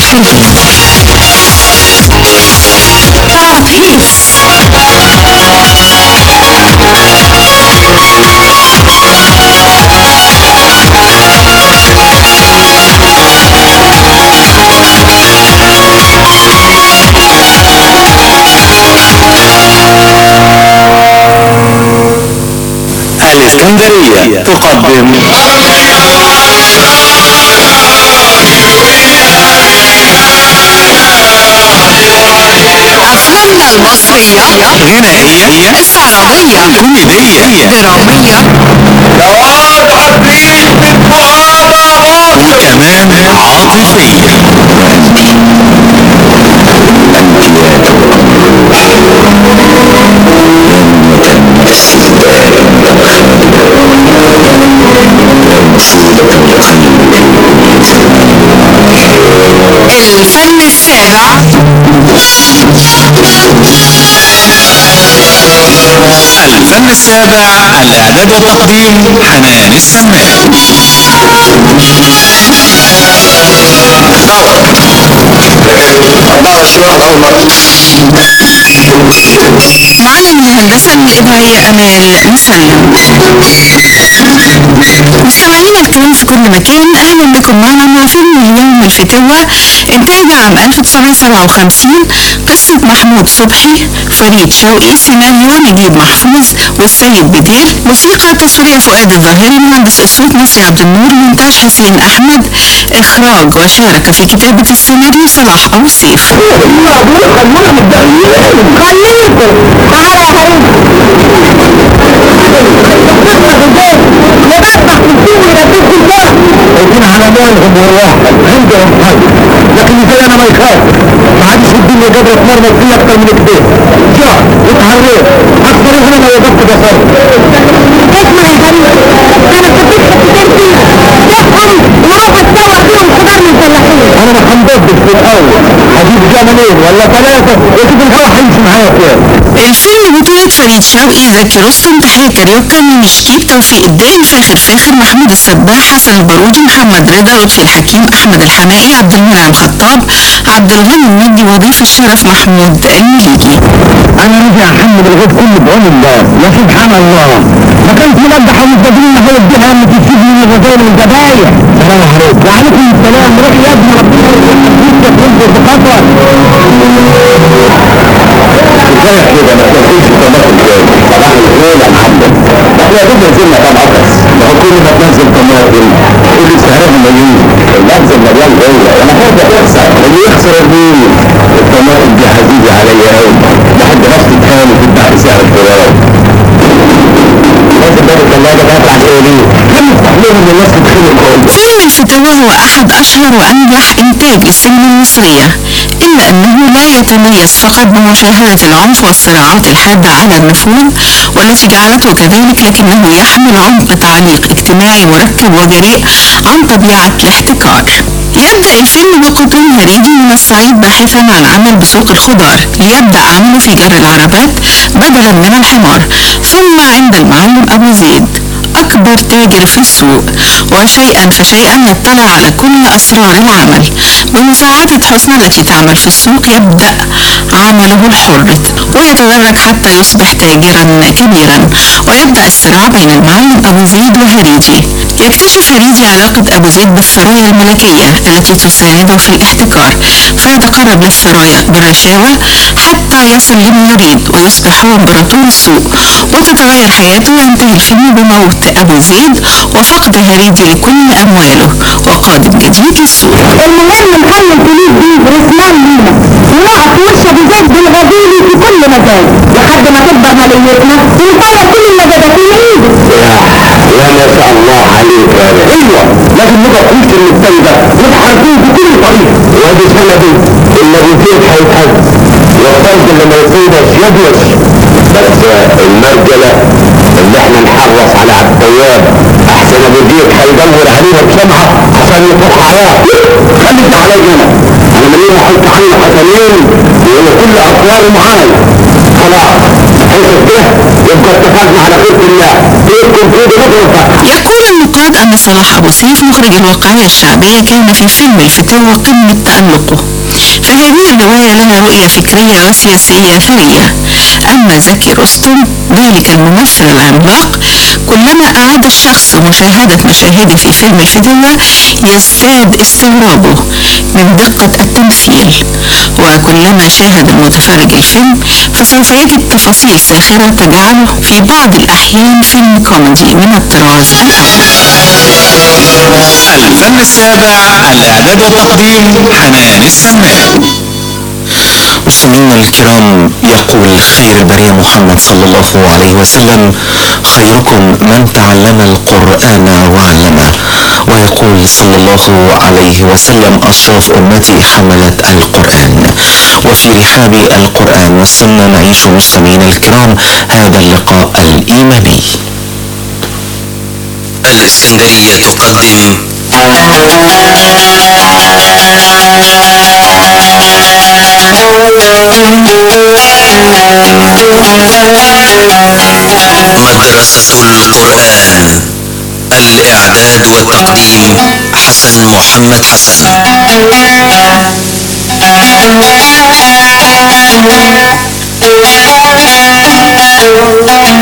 الفريق الإسكندرية تقدم أفلامنا المصرية غنائية استعراضية كوميدية درامية جواد عبريت من مهابرات وكمان عاطفية الفن السابع الفن السابع الإعداد والتقديم حنان السمان معنا من الهندسة الإذاعية أمال مسلم مستمعينا الكرام في كل مكان أهلا بكم معنا مع فيلم اليوم نجوم الفتوة إنتاج عام 1957 قصة محمود صبحي فريد شوقي سيناريو نجيب محفوظ والسيد بدير موسيقى تصويرية فؤاد الظاهري مهندس الصوت نصري عبد النور مونتاج حسين أحمد إخراج وشارك في كتابة السيناريو صلاح أبو سيف شايفين علمانهم والواحد عندهم حل لكن ازاي انا ما يخاف ما عادش الدنيا قادره تمرمط فيه اكتر من كده جاء وتهريت اكبر احنا لو وقفت بصر اسمع يا فريد انا كنت كتير فيها وروح اتدور فيهم خضار من فلاحين انا ما حنضبط في الاول هجيب جملين ولا ثلاثه واشوف الهوا هيمشي معايا فين الفيلم بطولة فريد شوقي زكي رستم تحية كاريوكا ميمي شكيب توفيق الداين فاخر فاخر محمود السباح حسن البارودي محمد رضا لطفي الحكيم احمد الحمائي عبد المنعم خطاب عبد الغني الندي وضيف الشرف محمود المليجي انا رجع احمد الغيب كله بعون الله يا سبحان الله ما كانش ملقح ومستدين نحاول بها ان تسيب من الرجال والذبايح السلام عليكم وعليكم السلام روح يا ابني ربنا يخليك تنزل بخطوه كفايه كده ما تنسيش طماطم تاني صباح الخير يا محمد احنا يا دوب نزلنا كام قفص ما هو كل ما تنزل طماطم كل سعرها مليون المنزل مليان جوه انا خايف تخسر اللي يخسر مين الطماطم دي عزيزه عليا قوي لحد نفسي تاني في بعد سعر الدولار لازم باب الثلاجه بقى عن ايه ليه؟ كم تحليهم الناس تتخلق فيلم الفتوة هو أحد أشهر وأنجح إنتاج السينما المصرية إلا أنه لا يتميز فقط بمشاهدة العنف والصراعات الحادة على النفوذ والتي جعلته كذلك لكنه يحمل عمق تعليق اجتماعي مركب وجريء عن طبيعة الاحتكار يبدأ الفيلم بقطن هريدي من الصعيد باحثا عن عمل بسوق الخضار ليبدأ عمله في جر العربات بدلا من الحمار ثم عند المعلم أبو زيد أكبر تاجر في السوق وشيئا فشيئا يطلع على كل أسرار العمل بمساعدة حسنى التي تعمل في السوق يبدأ عمله الحر ويتدرج حتى يصبح تاجرا كبيرا ويبدأ الصراع بين المعلم أبو زيد وهريدي يكتشف هريدي علاقة أبو زيد بالسرايا الملكية التي تساعده في الاحتكار فيتقرب للسرايا بالرشاوى حتى يصل لما يريد ويصبح هو امبراطور السوق وتتغير حياته وينتهي الفيلم بموت أبو زيد وفقد هريدي لكل أمواله وقادم جديد للسوق المهم نخلي الفلوس دي رسمان لينا ونقف نشرب زيت بالغزيلي في كل مكان لحد ما تكبر ماليتنا ونطور كل النباتات ونعيده يا ما شاء الله عليك يا ايوه لازم نبقى في وش المثال ده متحركين بكل طريق وادي سندي المريضين هيتهز والفرد اللي ما يصيبش يدوش بس المرجله اللي احنا نحرص على الطياب احسن ابو ديك هيدور علينا بسمعه عشان يطلع عياه خليك عليا انا انا منين احط عنه حسنين وهو كل اقواله معاي خلاص حيث كده يبقى اتفقنا على خير الله ايدكم في ايدي نضرب فتحه يقول النقاد أن صلاح أبو سيف مخرج الواقعية الشعبية كان في فيلم الفتوة قمة تألقه فهذه الرواية لها رؤية فكرية وسياسية ثرية أما زكي رستم ذلك الممثل العملاق كلما أعاد الشخص مشاهدة مشاهده في فيلم الفتوة يزداد استغرابه من دقة التمثيل وكلما شاهد المتفرج الفيلم فسوف يجد تفاصيل ساخرة تجعله في بعض الأحيان فيلم كوميدي من الطراز الأول الفن السابع الإعداد والتقديم حنان السمان مستمعينا الكرام يقول خير البرية محمد صلى الله عليه وسلم خيركم من تعلم القرآن وعلمه ويقول صلى الله عليه وسلم أشراف أمتي حملة القرآن وفي رحاب القرآن والسنة نعيش مستمعينا الكرام هذا اللقاء الإيماني الإسكندرية تقدم مدرسة القرآن الإعداد والتقديم حسن محمد حسن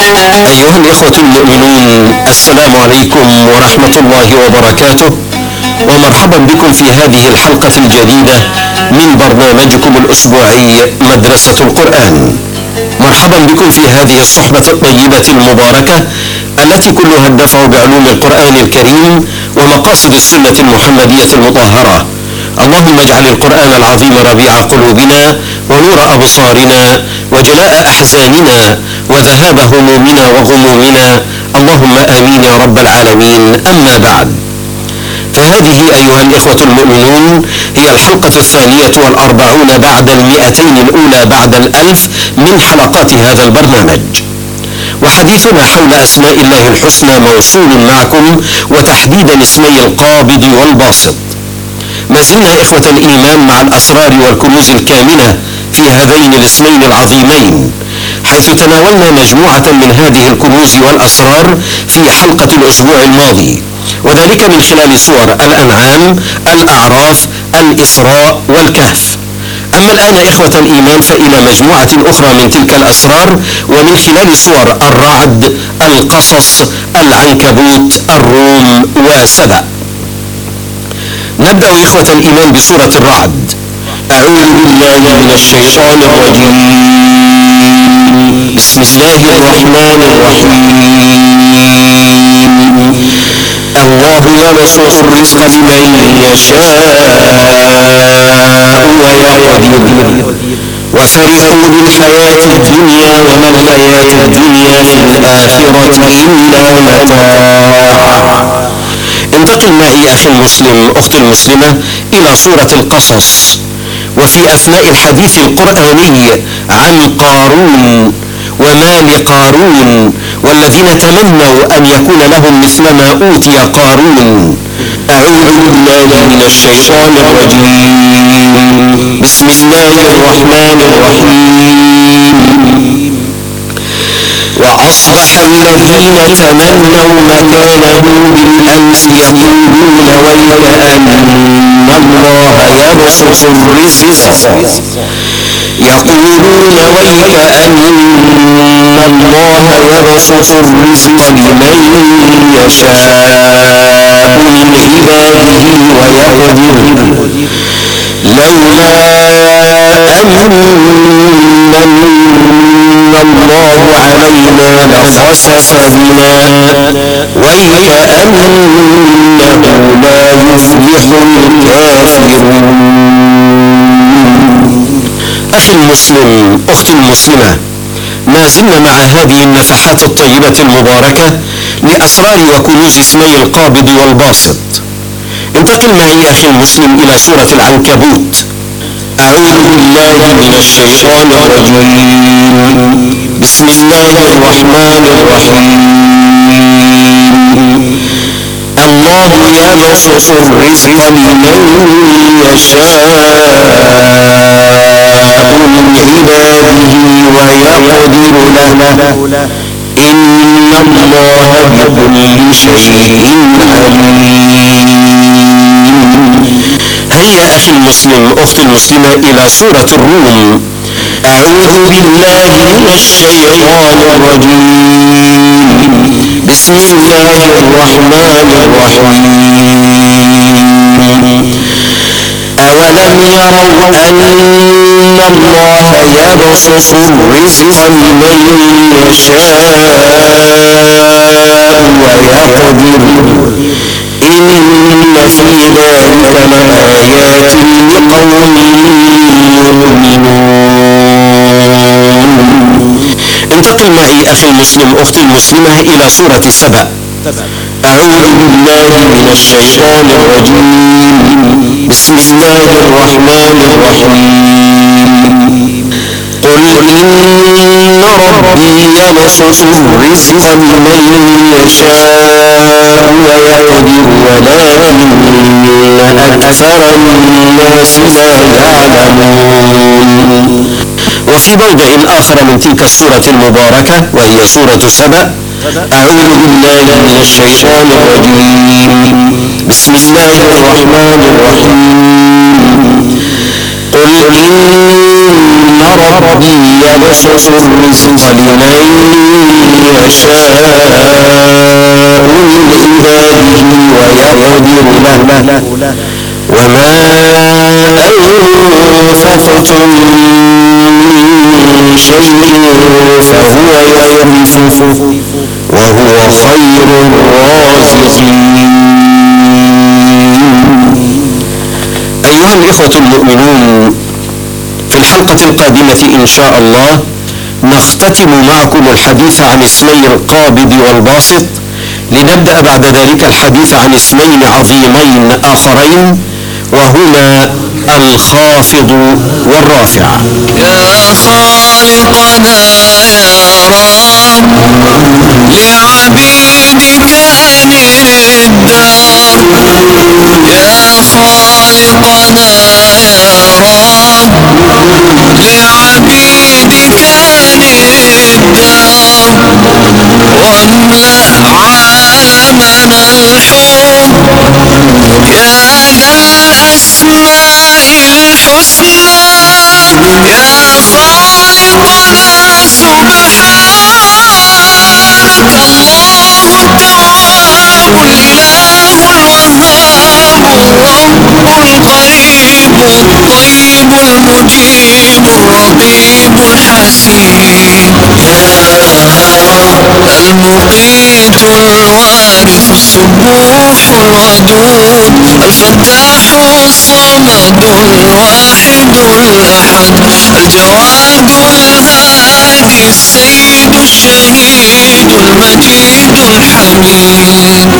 أيها الإخوة المؤمنون السلام عليكم ورحمة الله وبركاته ومرحبا بكم في هذه الحلقة الجديدة من برنامجكم الأسبوعي مدرسة القرآن مرحبا بكم في هذه الصحبة الطيبة المباركة التي كلها الدفع بعلوم القرآن الكريم ومقاصد السنة المحمدية المطهرة اللهم اجعل القرآن العظيم ربيع قلوبنا ونور أبصارنا وجلاء أحزاننا وذهاب همومنا وغمومنا اللهم آمين يا رب العالمين أما بعد فهذه أيها الإخوة المؤمنون هي الحلقة الثانية والأربعون بعد المئتين الأولى بعد الألف من حلقات هذا البرنامج وحديثنا حول أسماء الله الحسنى موصول معكم وتحديدا اسمي القابض والباسط ما زلنا إخوة الإيمان مع الأسرار والكنوز الكامنة في هذين الاسمين العظيمين حيث تناولنا مجموعة من هذه الكنوز والأسرار في حلقة الأسبوع الماضي وذلك من خلال سور الأنعام الأعراف الإسراء والكهف أما الآن إخوة الإيمان فإلى مجموعة أخرى من تلك الأسرار ومن خلال سور الرعد القصص العنكبوت الروم وسبأ نبدأ إخوة الإيمان بسورة الرعد أعوذ بالله من الشيطان الرجيم بسم الله الرحمن الرحيم الله يبسط الرزق لمن يشاء ويقدر وفرحوا بالحياة الدنيا وما الحياة الدنيا في الآخرة إلا متاع انتقل معي أخي المسلم أختي المسلمة إلى سورة القصص وفي أثناء الحديث القرآني عن قارون ومال قارون والذين تمنوا أن يكون لهم مثل ما أوتي قارون أعوذ بالله من الشيطان الرجيم بسم الله الرحمن الرحيم وأصبح الذين تمنوا مكانه بالأمس يقولون ويكأن الله يبسط الرزق يقولون ويكأن الله يبسط الرزق لمن يشاء من عباده ويقدر لولا أن الله علينا لخسف بنا ويكأنه لا يفلح الكافرون أخي المسلم أختي المسلمة ما زلنا مع هذه النفحات الطيبة المباركة لأسرار وكنوز اسمي القابض والباسط انتقل معي أخي المسلم إلى سورة العنكبوت أعوذ بالله من الشيطان الرجيم بسم الله الرحمن الرحيم الله يبسط الرزق لمن يشاء من عباده ويقدر له إن الله بكل شيء عليم هيا أخي المسلم أختي المسلمة إلى سورة الروم أعوذ بالله من الشيطان الرجيم بسم الله الرحمن الرحيم أولم يروا أن الله يبسط الرزق لمن يشاء ويقدر إن في ذلك لآيات لقوم يؤمنون انتقل معي أخي المسلم أختي المسلمة إلى سورة سبأ أعوذ بالله من الشيطان الرجيم بسم الله الرحمن الرحيم قل إن ربي يبسط الرزق لمن يشاء ويقدر ولكن أكثر الناس لا يعلمون وفي موضع آخر من تلك السورة المباركة وهي سورة سبأ أعوذ بالله من الشيطان الرجيم بسم الله الرحمن الرحيم قل إن ربي يبسط الرزق لمن يشاء عباده ويقدر له وما أنفقتم من شيء فهو يخلفه وهو خير الرازقين أيها الإخوة المؤمنون في الحلقة القادمة إن شاء الله نختتم معكم الحديث عن اسمي القابض والباسط لنبدأ بعد ذلك الحديث عن اسمين عظيمين آخرين وهما الخافض والرافع يا خالقنا يا رب لعبيدك أنر الدار يا خالقنا يا رب لعبيدك أنر الدار واملأ عالمنا الحب يا ذا الأسماء الحسنى يا خالقنا سبحانك الله التواب الإله الوهاب الرب القريب الطيب المجيب الرقيب الحسيب المقيت الوارث السبوح الودود الفتاح الصمد الواحد الأحد الجواد الهادي السيد الشهيد المجيد الحميد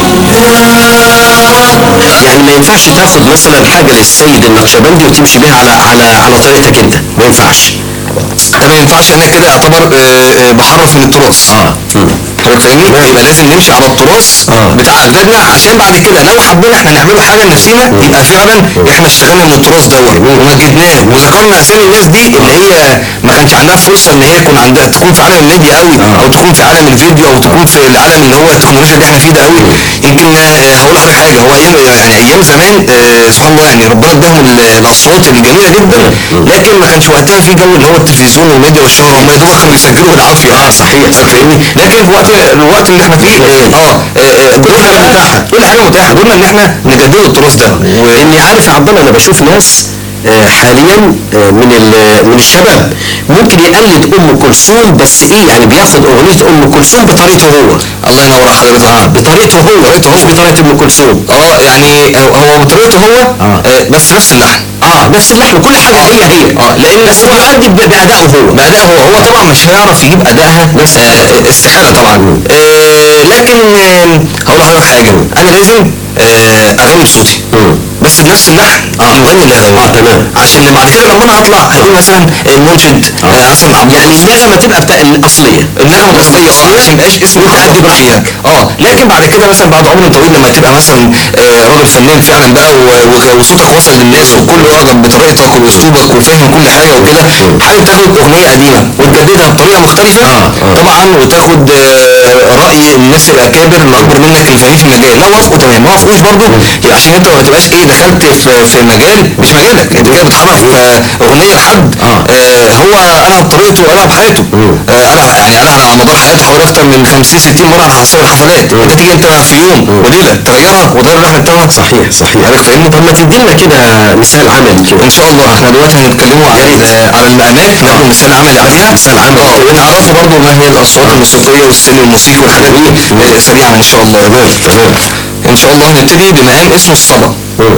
يعني ما ينفعش تاخد مثلا حاجة للسيد النقشبندي وتمشي بيها على على على طريقتك انت ما ينفعش ده ما ينفعش انا كده اعتبر آه، آه، بحرف من التراث اه حضرتك فاهمني يبقى لازم نمشي على التراث آه. بتاع اجدادنا عشان بعد كده لو حبينا احنا نعمله حاجه لنفسنا يبقى فعلا احنا اشتغلنا من التراث دوت ومجدناه وذكرنا اسامي الناس دي اللي هي ما كانش عندها فرصه ان هي يكون عندها تكون في عالم الميديا قوي او تكون في عالم الفيديو او تكون في العالم اللي هو التكنولوجيا اللي احنا فيه ده قوي يمكن آه، هقول لحضرتك حاجه هو ايام يعني ايام زمان آه، سبحان الله يعني ربنا اداهم ال- الاصوات الجميله جدا لكن ما كانش وقتها في جو اللي هو التلفزيون والميديا والشهره هم يا دوبك كانوا بيسجلوا بالعافيه اه صحيح فاهمني لكن في وقت الوقت اللي احنا فيه اه آه، آه، دورنا متاحه كل حاجه متاحه دورنا ان احنا نجدد التراث ده لاني عارف يا عبد الله انا بشوف ناس آه، حاليا آه، من ال- من الشباب ممكن يقلد ام كلثوم بس ايه يعني بياخد اغنيه ام كلثوم بطريقته هو الله ينور على حضرتك اه بطريقته هو بطريقته مش هو. بطريقه ام كلثوم اه يعني آه، هو بطريقته هو آه. آه، بس نفس اللحن اه نفس اللحن كل حاجه هي هي اه لان بس هو بيؤدي ب- بادائه هو بأداء هو هو طبعا مش هيعرف يجيب أدائها بس آه استحالة طبعا آه لكن آه هقول لحضرتك حاجة أنا لازم آه أغني بصوتي بس بنفس اللحن آه. المغني اللي هيغنيه آه، تمام. عشان بعد كده لما انا هطلع هيقول مثلا المنشد آه حسن عبد يعني النغمه تبقى بتاع الاصليه النغمه الاصليه اه عشان ما يبقاش اسمه وتأدي برأيك. اه لكن بعد كده مثلا بعد عمر طويل لما تبقى مثلا آه راجل فنان فعلا بقى و- و- وصوتك وصل للناس والكل اعجب بطريقتك واسلوبك وفاهم كل حاجه وكده حابب تاخد اغنيه قديمه وتجددها بطريقه مختلفه آه، آه. طبعا وتاخد آه راي الناس الاكابر اللي اكبر منك اللي فاهمين في المجال لو وافقوا تمام ما وافقوش برضه يبقى عشان انت ما تبقاش ايه دخلت في في مجال مش مجالك انت كده بتحرك في اغنيه لحد آه. آه هو قالها بطريقته وقالها بحياته آه قالها يعني قالها على مدار حياته حوالي اكتر من 50 60 مره على مستوى الحفلات انت تيجي انت في يوم وليله تغيرها وتغير اللحن بتاعها صحيح صحيح حضرتك فاهمني طب ما تدي لنا كده مثال عملي كده ان شاء الله احنا دلوقتي هنتكلموا على ال- على المقامات ناخد مثال عملي عليها مثال عملي اه ونعرفوا برضه ما هي الاصوات الموسيقيه والسن الموسيقي والحاجات دي آه، سريعا ان شاء الله تمام تمام ان شاء الله هنبتدي بمقام اسمه الصبا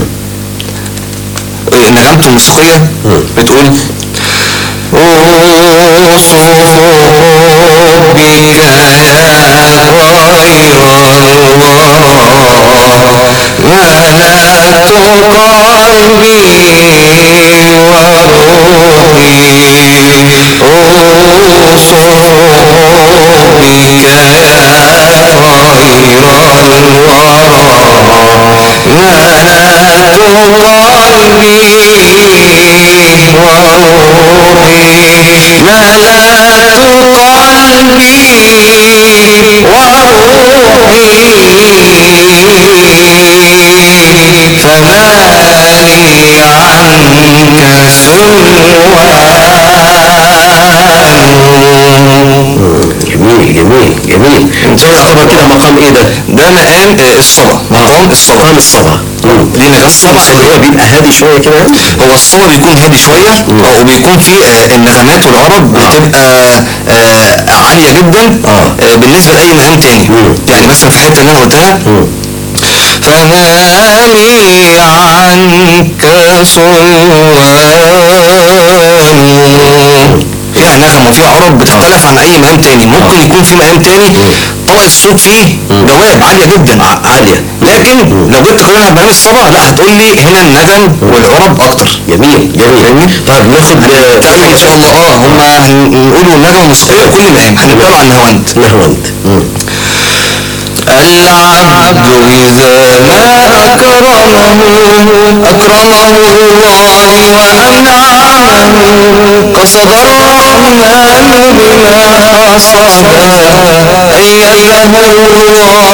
آه، نغمته الموسيقيه بتقول أوصف بك يا غير الله ملأت قلبي وروحي أوصف بك يا غير الورى ملأت قلبي يعتبر كده مقام ايه ده؟ ده مقام آه، الصبا مقام الصبا مقام الصبا دي نغم الصبا اللي هو بيبقى هادي شويه كده يعني؟ هو الصبا بيكون هادي شويه اه وبيكون فيه آه، النغمات والعرب بتبقى آه، عاليه جدا آه. آه، بالنسبه لاي مقام تاني يعني مثلا في الحته اللي انا قلتها فهاني عنك صوان فيها نغم وفيها عرب بتختلف عن اي مقام تاني ممكن يكون في مقام تاني طبقه الصوت فيه جواب عاليه جدا عاليه لكن لو جيت تقارنها بمقام الصبا لا هتقول لي هنا النغم والعرب اكتر جميل جميل طيب ناخد هنتكلم ان شاء الله اه هما هنقولوا النغمه الموسيقيه وكل مقام هنتكلم عن النهاوند نهوند العبد إذا ما أكرمه أكرمه الله وأنعمه قصد الرحمن بما صنع أيده الله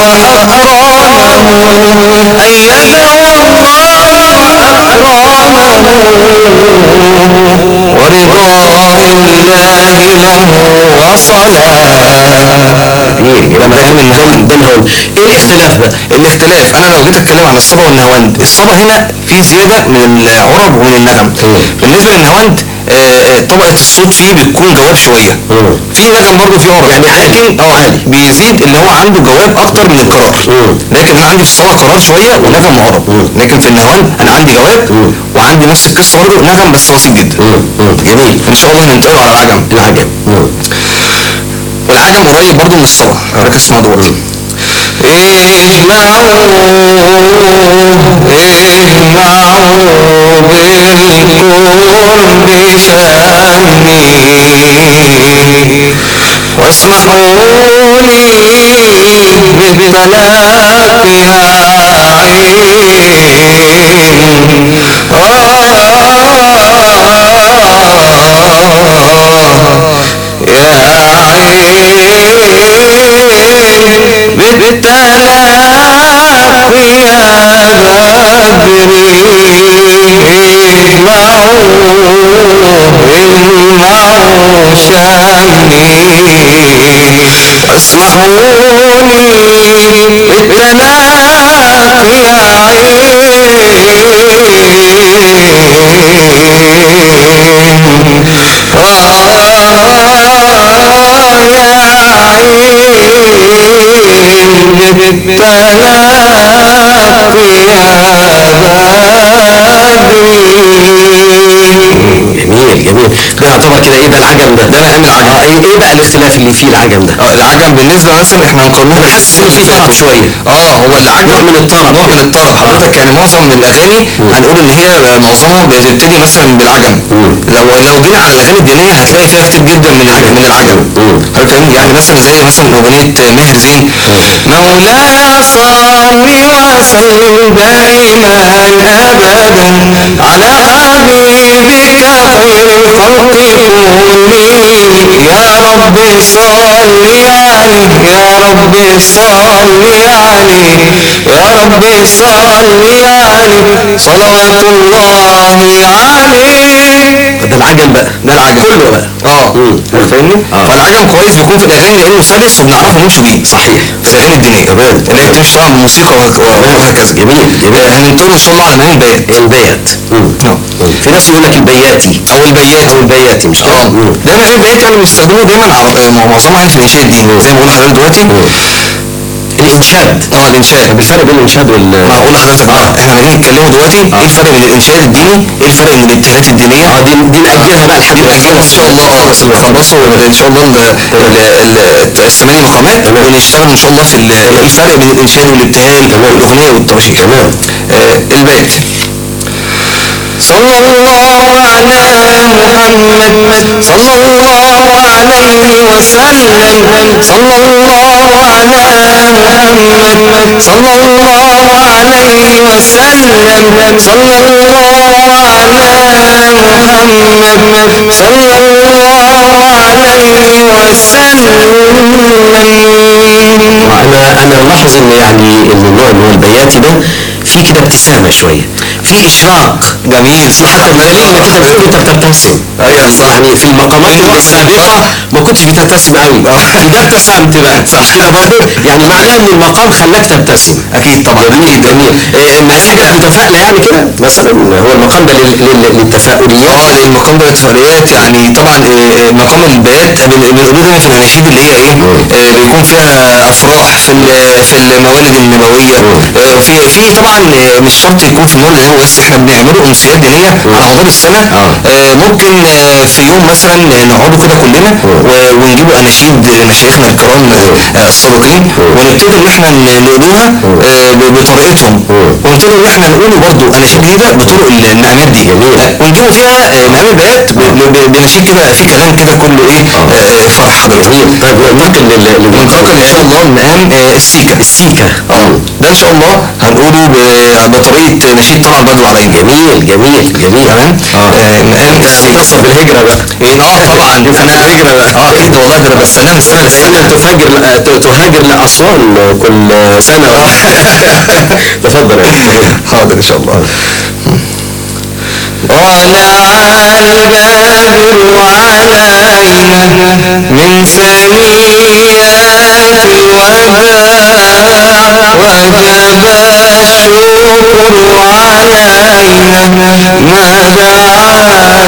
وأكرمه أيده الله ورضاه الله له وصلاة ده مقام النهوند ده النهوند ايه الاختلاف بقى؟ الاختلاف انا لو جيت اتكلم عن الصبا والنهاوند الصبا هنا في زياده من العرب ومن النغم بالنسبه للنهاوند آه، آه، طبقه الصوت فيه بتكون جواب شويه في نغم برضه في عرب يعني عالي. لكن اه عالي بيزيد اللي هو عنده جواب اكتر من القرار لكن انا عندي في الصبا قرار شويه ونغم وعرب لكن في النهاوند انا عندي جواب وعندي نفس القصه برضه نغم بس بسيط جدا جميل ان شاء الله هننتقل على العجم العجم والعجم قريب برضه من الصبا ركز في الموضوع ده اجمعوا اجمعوا بالقرب شاني واسمحوا لي بالطلاق يا عين يا عين بالتلاق يا بدري اجمعوا اجمعوا شاني واسمحوا لي بالتلاق يا جميل جميل ده يعتبر كده ايه ده العجم ده ده مقام العجم ايه ايه بقى الاختلاف اللي فيه العجم ده اه العجم بالنسبه مثلا احنا هنقارنه حاسس ان في طرب شويه اه هو العجم نوع من الطرب. نوع من الطرب حضرتك يعني معظم الاغاني هنقول ان هي معظمها بتبتدي مثلا بالعجم لو لو جينا على الاغاني الدينيه هتلاقي فيها كتير جدا من العجم من العجم حضرتك فاهم؟ يعني مثلا زي مثلا اغنيه ماهر زين مولاي صل وسلم دائما ابدا على حبيبك خير الخلق كلهم يا رب صل عليه يا رب صل عليه يا رب صل عليه صلوات الله عليه ده العجم بقى ده العجم كله بقى اه فاهمني فالعجم كويس بيكون في الاغاني لانه سلس وبنعرفه نمشي بيه صحيح في الاغاني الدينيه تمام. اللي هي بتمشي طبعا بموسيقى وهك- وهكذا جميل جميل آه، هننتقل ان شاء الله على مقام البيات البيات آه. في ناس يقول لك البياتي او البيات او البياتي مش كده؟ اه مم. دايما ايه البيات يعني بيستخدموه دايما على آه، معظمها يعني في الانشاد الديني زي ما بقول لحضرتك دلوقتي الانشاد اه الانشاد طب الفرق بين الانشاد وال ما هقول لحضرتك اه احنا عايزين نتكلموا دلوقتي ايه الفرق بين الانشاد الديني ايه الفرق بين الابتهالات الدينيه اه دي دي نأجلها بقى لحد دي نأجلها ان شاء الله اه عشان نخلصوا ان شاء الله ال- ال- ال- الثماني مقامات ونشتغل ان شاء الله في ال- ايه الفرق بين الانشاد والابتهال والاغنيه والتوشيح تمام. آه البيت صلى الله على محمد صلى الله عليه وسلم صلى الله على محمد صلى الله عليه وسلم صلى الله على محمد صلى الله عليه وسلم انا انا ملاحظ ان يعني ان النوع اللي هو البياتي ده في كده ابتسامه شويه في اشراق جميل في حتى الكلمه كده وانت تبتسم ايوه صح يعني في المقامات السابقة ما كنتش بتبتسم قوي ده ابتسمت بقى صح كده برضه يعني معناه ان المقام خلاك تبتسم اكيد طبعا جميل جميل آه، المزيكا متفائلة يعني كده مثلا هو المقام ده لل- لل- للتفاؤليات اه المقام ده التفاعليات يعني طبعا آه، آه، مقام البيات بنقولوا دايما في الاناشيد اللي هي ايه آه، بيكون فيها افراح في ال- في الموالد النبويه آه، في في طبعا آه، مش شرط يكون في المولد النبوي بس احنا بنعمله امسيات دينيه على مدار السنه آه، ممكن آه، في يوم مثلا نقعدوا كده كلنا و- ونجيبوا اناشيد مشايخنا الكرام آه، السابقين ونبتدي ان احنا ن- نقولوها آه، ب- بطريقتهم ونبتدي ان احنا نقول برضو اناشيد جديده بطرق ال- النغمات دي آه، ونجيبوا فيها آه، مقام البيات ب- ب- بنشيد كده في كلام كده كله ايه آه، آه، فرح حضرتك جميل طيب ننتقل لل- وننتقل ان شاء الله لمقام آه، السيكا السيكا اه ده ان شاء الله هنقوله ب- بطريقه نشيد طلع بدر العرايب جميل جميل جميل تمام آه، المقام ده بيتصل بالهجرة بقى إيه، اه طبعا انا الهجرة بقى اه اكيد والله ده انا بستناها السنه استنى تهاجر ل- تهاجر لأسوان كل سنة تفضل يا أخي. حاضر ان شاء الله طلع البدر علينا من ثنيات الوداع وجب الشكر علينا ما دعا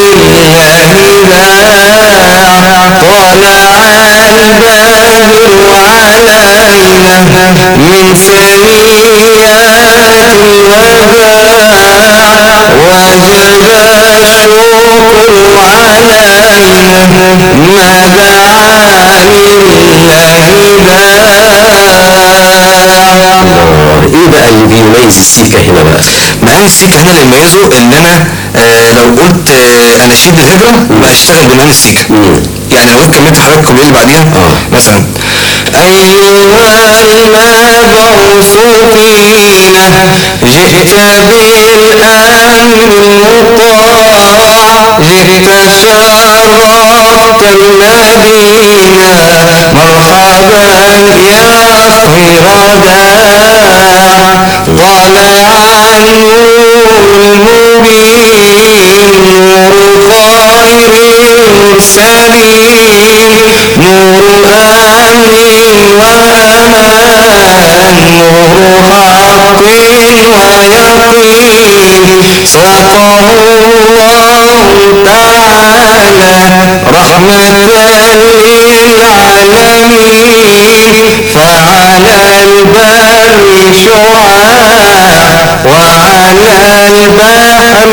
للهداع طلع البدر علينا من ثنيات الوداع وجب الشكر علينا ما دعا للهداع ايه بقى اللي بيميز السيكا هنا بقى مقام السيكا هنا اللي يميزه ان انا آه لو قلت آه اناشيد الهجره بشتغل بمقام السيكا يعني لو قلت كلمات حضرتك القوليه اللي بعديها مثلا أيها المبعوث فينا جئت بالأمر المطاع جئت شرفت المدينة مرحبا يا خير داع طلع النور المبين نور خير المرسلين نور أمن وأمان نور حق ويقين ساقه الله تعالى رحمة للعالمين فعلى البر شعاع وعلى البحر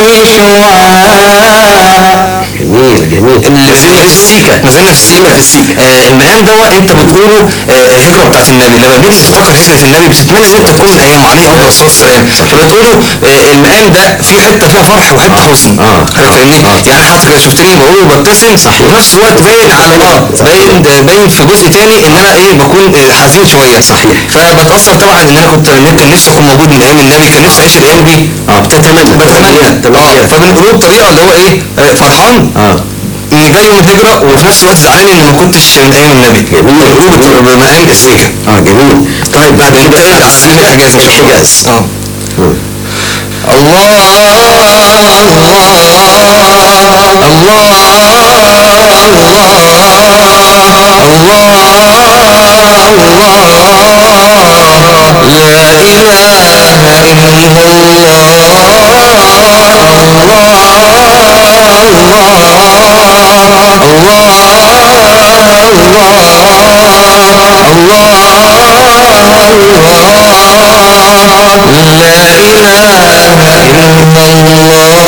شعاع جميل جميل اللي في السيكا نزلنا في السيكا في السيكا آه المقام دوت انت بتقوله آه الهجره بتاعت النبي لما بتيجي تفتكر هجره النبي بتتمنى ان انت تكون ايام عليه افضل الصلاه والسلام فبتقوله آه المقام ده في حته فيها فرح وحته حزن آه. حضرتك فاهمني يعني حضرتك لو شفتني بقول وببتسم صحيح. وفي نفس الوقت باين على اه باين باين في جزء تاني ان انا ايه بكون آه، حزين شويه صحيح. فبتاثر طبعا ان انا كنت كان نفسي اكون موجود من ايام النبي كان نفسي اعيش الايام دي اه بتتمنى بتمنى اه فبنقوله بطريقه اللي هو ايه آه، فرحان اه ان جاي يوم الهجره وفي نفس الوقت زعلان ان ما كنتش من ايام النبي جميل. بنقوله بمقام السيكا اه جميل طيب بعد كده نتكلم على فيلم الحجاز ان شاء الله الحجاز اه الله لا إله إلا لا إله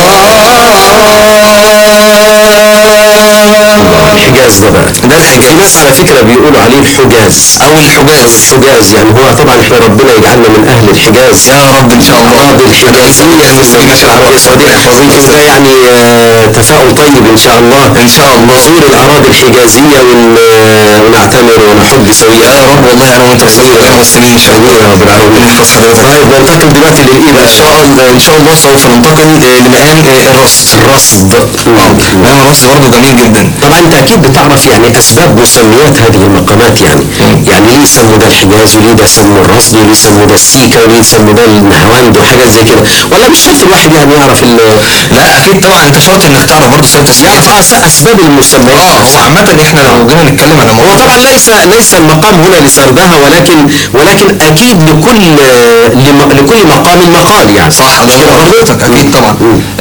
الحجاز ده بقى ده في الحجاز ناس على فكرة بيقولوا عليه الحجاز او الحجاز الحجاز يعني هو طبعا احنا ربنا يجعلنا من اهل الحجاز يا رب ان شاء الله الأراضي الحجازية الزوجية العربية السعودية نشوف ده يعني آه، تفاؤل طيب ان شاء الله ان شاء الله نزور الاراضي الحجازية ون- آه، ونعتمر ونحج سويا يا رب والله انا وانت مسلمين مسلمين ان شاء الله يا رب العالمين. ربنا يحفظ حضرتك طيب ننتقل دلوقتي للايه ان بقى شاء الله ان شاء الله سوف ننتقل آه، لمقام آه، الرصد الرصد مقام الرصد برضه جميل جدا طبعا انت اكيد بتعرف يعني اسباب مسميات هذه المقامات يعني يعني ليه يسموا ده الحجاز وليه ده سموا الرصد وليه يسموا ده السيكا وليه يسموا ده النهواند وحاجات زي كده ولا مش شرط الواحد يعني يعرف ال لا اكيد طبعا انت شرط انك تعرف برضه سبب تسميات يعرف اه اسباب المسميات اه هو عامة احنا لو جينا نتكلم عن هو الموضوع طبعا ليس ليس المقام هنا لسردها ولكن ولكن اكيد لكل لم- لكل مقام مقال يعني صح ده هو حضرتك اكيد طبعا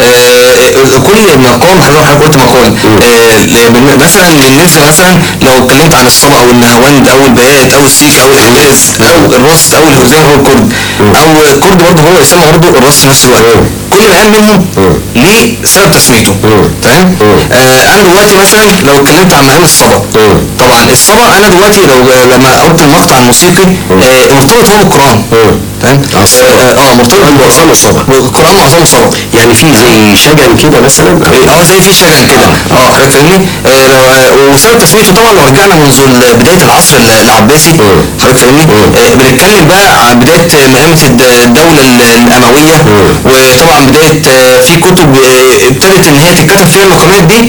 آه كل مقام زي ما حضرتك قلت مقال آه بن- مثلا للنسبة مثلا لو اتكلمت عن الصبا او النهواند او البيات او السيك او الحجاز او الرصد او الهزام هو الكرد او الكرد برضه هو يسمى برضه الرصد في نفس الوقت كل مقام منهم ليه سبب تسميته تمام آه انا دلوقتي مثلا لو اتكلمت عن مقام الصبا طبعا الصبا انا دلوقتي لو لما قلت المقطع الموسيقي آه مرتبط هو بالقران تمام اه آه، مرتبط معظم الصبا القران معظمه صبا يعني في زي شجن كده مثلا اه زي في شجن كده اه حضرتك فاهمني آه لو آه، وسبب تسميته طبعا لو رجعنا منذ ال- بدايه العصر ال- العباسي حضرتك فاهمني آه بنتكلم بقى عن بدايه مقامه الد- الدوله ال- الامويه وطبعا بدايه آه، في كتب آه، ابتدت ان هي تتكتب فيها المقامات دي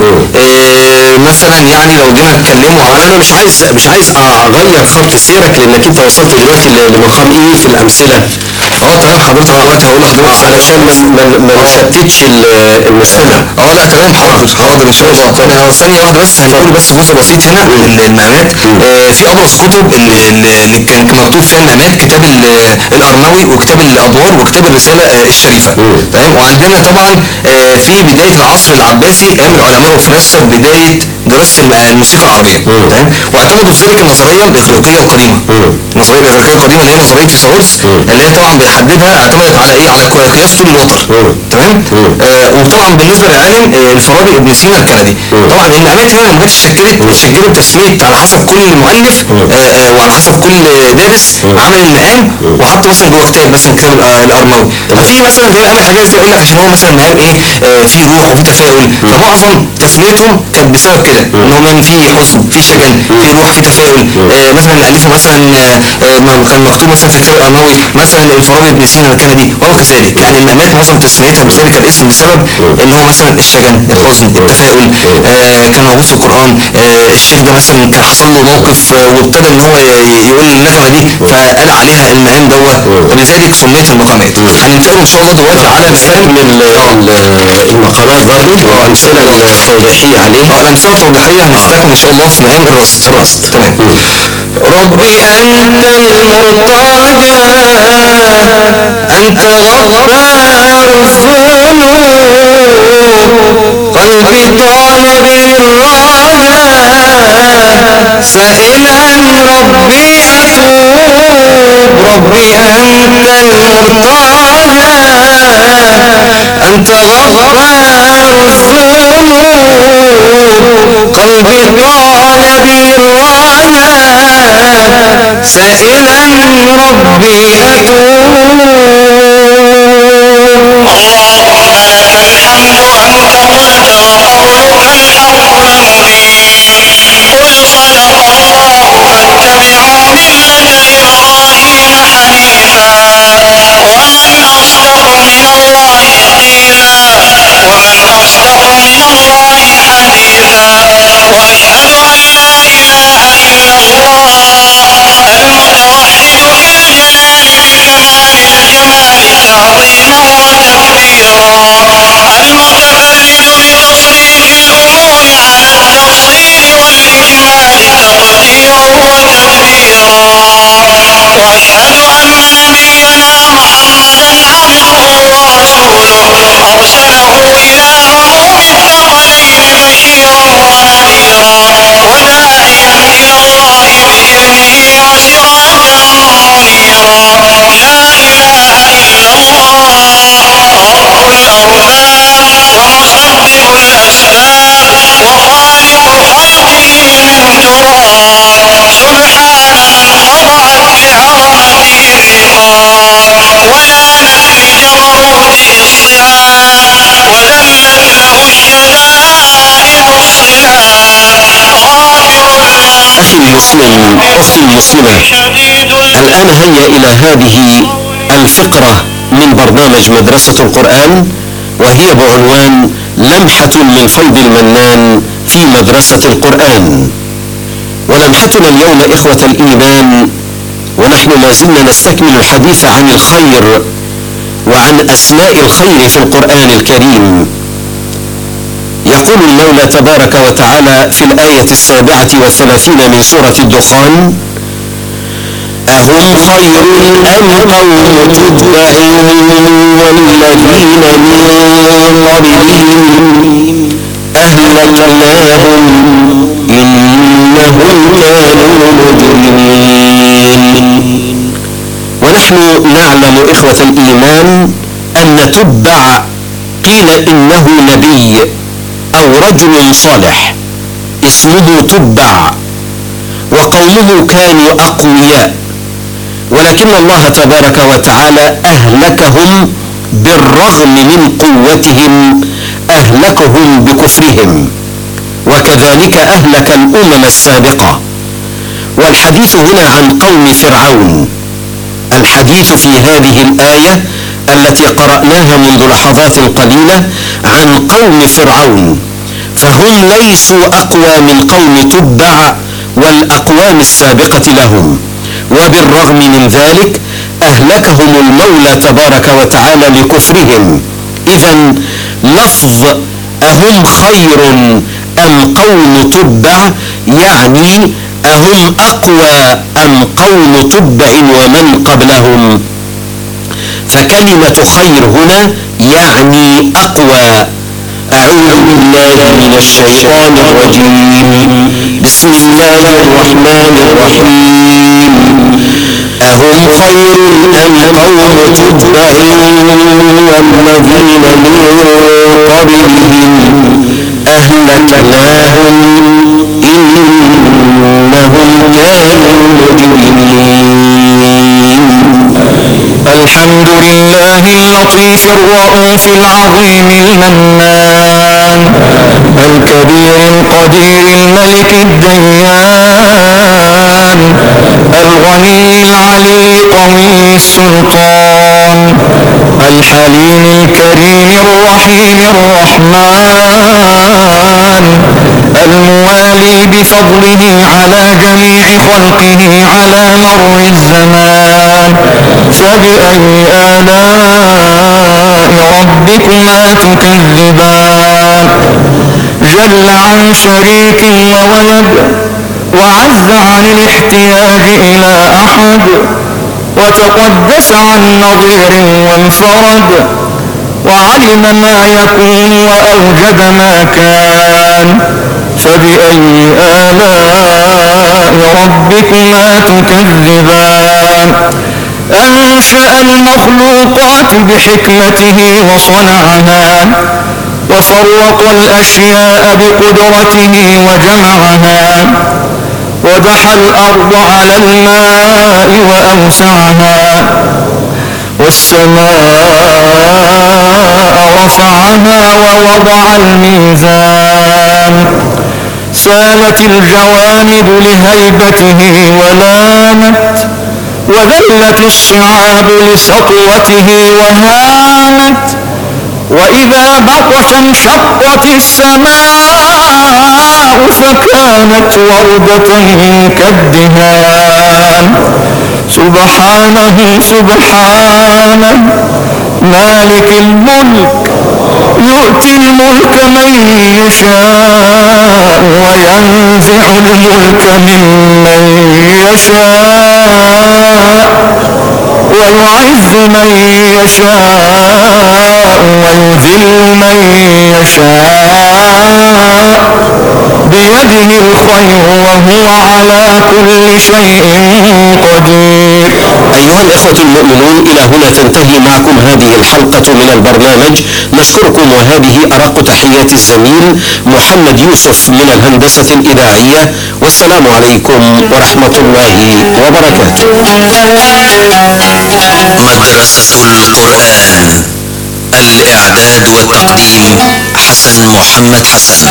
آه، مثلا يعني لو جينا نتكلموا عن انا مش عايز مش عايز اغير خط سيرك لانك انت وصلت دلوقتي ل- لمقام ايه في الامثله اه تمام حضرتك دلوقتي هقول لحضرتك علشان ما ما- ما نشتتش ال- المستمع اه لا تمام حاضر حاضر ان شاء الله طب انا ثانيه واحده بس هنقول بس جزء بسيط هنا ال- المقامات آه في ابرز كتب اللي, اللي كان كان مكتوب فيها المقامات كتاب ال- الارنوي وكتاب الادوار وكتاب الرساله آه الشريفه تمام وعندنا طبعا آه في بدايه العصر العباسي قام العلماء الفلاسفه بدايه دراسه الم- الموسيقى العربيه تمام واعتمدوا في ذلك النظريه الاغريقيه القديمه النظريه الاغريقيه القديمه اللي هي نظريه فيثاغورس اللي هي طبعا بيحددها اعتمدت على ايه على قياس طول الوتر تمام آه وطبعا بالنسبه للعالم آه الفارابي ابن سينا الكندي طبعا المقامات هنا لما جت اتشكلت اتشكلت تسميه على حسب كل مؤلف آه آه وعلى حسب كل دارس عمل المقام وحط مثلا جوه كتاب مثلا كتاب الأ- الارموي ففي مثلا زي مقام الحجاز ده يقول لك عشان هو مثلا مقام ايه آه فيه روح وفيه تفاؤل فمعظم تسميتهم كانت بسبب كده ان هو مقام فيه حزن فيه شجن فيه روح فيه تفاؤل آه مثلا اللي الفه مثلا آه آه ما كان مكتوب مثلا في كتاب الارموي مثلا الفارابي ابن سينا الكندي وهو كذلك يعني المقامات معظم تسميتها بذلك الاسم بسبب ان هو مثلا الشجن الحزن التفاؤل آه كان موجود في القران آه الشيخ ده مثلا كان حصل له موقف آه وابتدى ان هو ي- يقول النغمه دي فقال عليها المقام دوت ولذلك سميت المقامات هننتقل ان شاء الله دلوقتي على نستكمل ال- ال- المقامات برضه والامثله التوضيحيه عليها الأمثلة التوضيحية هنستكمل إن شاء الله في مقام الرصد الرصد تمام ربي أنت المرتجى أنت غفار الذنوب قلبي طال بالرجاء سائلا ربي أتوب ربي أنت المرتجى أنت غفار الذنوب قلبي طال بالرجاء سائلا ربي أتوب اللهم لك الحمد أنت قلت وقولك الحق أمني قل صدق الله فاتبعوا ملة إبراهيم حنيفا ومن أصدق من الله قيلا ومن أصدق من الله حديثا وأشهد أن لا إله إلا الله المتوحد بالجلال بالكمال الجمال تعظيما وتكبيرا المتفرد بتصريف الأمور على التفصيل والإجمال تقديرا وتدبيرا وأشهد أن نبينا محمدا عبده ورسوله أرسله إلهه بالثقلين بشيرا ونذيرا وداعيا إلى الله بإذنه وسراجا منيرا لا إله إلا الله رب الأرباب ومسبح الأسباب وخالق خلقه من تراب سبحان من خضعت لعظمته الرقاب ولانت لجبروته الصعاب وذلت له الشدائد الصلاب غافر الذنب اخي المسلم اختي المسلمه شديد الآن هيا إلى هذه الفقرة من برنامج مدرسة القرآن وهي بعنوان لمحة من فيض المنان في مدرسة القرآن ولمحتنا اليوم إخوة الإيمان ونحن ما زلنا نستكمل الحديث عن الخير وعن أسماء الخير في القرآن الكريم يقول المولى تبارك وتعالى في الآية السابعة والثلاثين من سورة الدخان أهم خير أم قوم تبع والذين من قبلهم أهلكناهم إنهم كانوا مجرمين ونحن نعلم إخوة الإيمان أن تبع قيل إنه نبي أو رجل صالح اسمه تبع وقومه كانوا أقوياء ولكن الله تبارك وتعالى أهلكهم بالرغم من قوتهم أهلكهم بكفرهم وكذلك أهلك الأمم السابقة والحديث هنا عن قوم فرعون الحديث في هذه الآية التي قرأناها منذ لحظات قليلة عن قوم فرعون فهم ليسوا أقوى من قوم تبع والأقوام السابقة لهم وبالرغم من ذلك أهلكهم المولى تبارك وتعالى لكفرهم إذا لفظ أهم خير أم قوم تبع يعني أهم أقوى أم قوم تبع ومن قبلهم فكلمة خير هنا يعني أقوى أعوذ بالله من الشيطان الرجيم بسم الله الرحمن الرحيم أهم خير أم قوم تبع والذين من قبلهم أهلكناهم إنهم كانوا مجرمين الحمد لله اللطيف الرؤوف العظيم المنان الكبير القدير الملك الديان الغني العلي قوي السلطان الحليم الكريم الرحيم الرحمن الموالي بفضله على جميع خلقه على مر الزمان فبأي آلاء ربكما تكذبان جل عن شريك وولد وعز عن الاحتياج إلى أحد وتقدس عن نظير وانفرد وعلم ما يكون وأوجد ما كان فبأي آلاء ربكما تكذبان أنشأ المخلوقات بحكمته وصنعها وفرق الأشياء بقدرته وجمعها ودحى الأرض على الماء وأوسعها والسماء رفعها ووضع الميزان سالت الجوامد لهيبته ولامت وذلت الشعاب لسطوته وهانت وإذا بطش انشقت السماء فكانت وردة كالدهان سبحانه سبحانه مالك الملك يؤتي الملك من يشاء وينزع الملك ممن يشاء ويعز من يشاء ويذل من يشاء بيده الخير وهو على كل شيء قدير أيها الإخوة المؤمنون إلى هنا تنتهي معكم هذه الحلقة من البرنامج نشكركم وهذه أرق تحيات الزميل محمد يوسف من الهندسة الإذاعية والسلام عليكم ورحمة الله وبركاته مدرسة القرآن الإعداد والتقديم حسن محمد حسن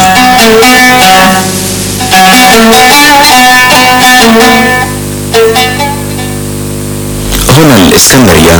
هنا الإسكندرية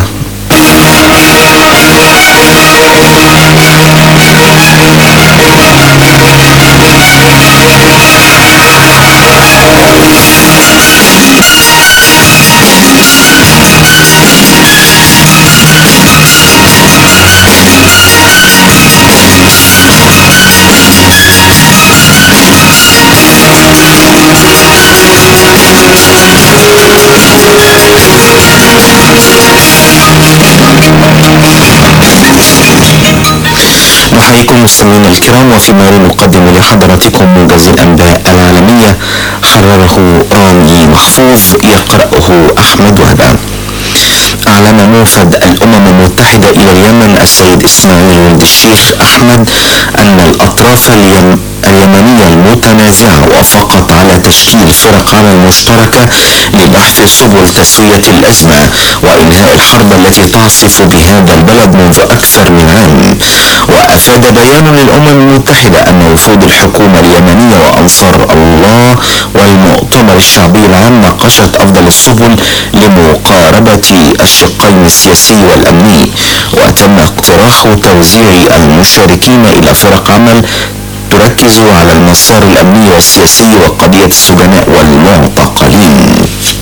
مستمعينا الكرام وفيما نقدم لحضراتكم موجز الأنباء العالمية حرره رامي محفوظ يقرأه أحمد وهبان أعلن موفد الأمم المتحدة إلى اليمن السيد إسماعيل ولد الشيخ أحمد أن الأطراف اليم اليمنية المتنازعة وافقت على تشكيل فرق عمل مشتركة لبحث سبل تسوية الأزمة وإنهاء الحرب التي تعصف بهذا البلد منذ أكثر من عام وأفاد بيان للأمم المتحدة أن وفود الحكومة اليمنية وأنصار الله والمؤتمر الشعبي العام ناقشت أفضل السبل لمقاربة الشقين السياسي والأمني وتم اقتراح توزيع المشاركين إلى فرق عمل تركز على المسار الأمني والسياسي وقضية السجناء والمعتقلين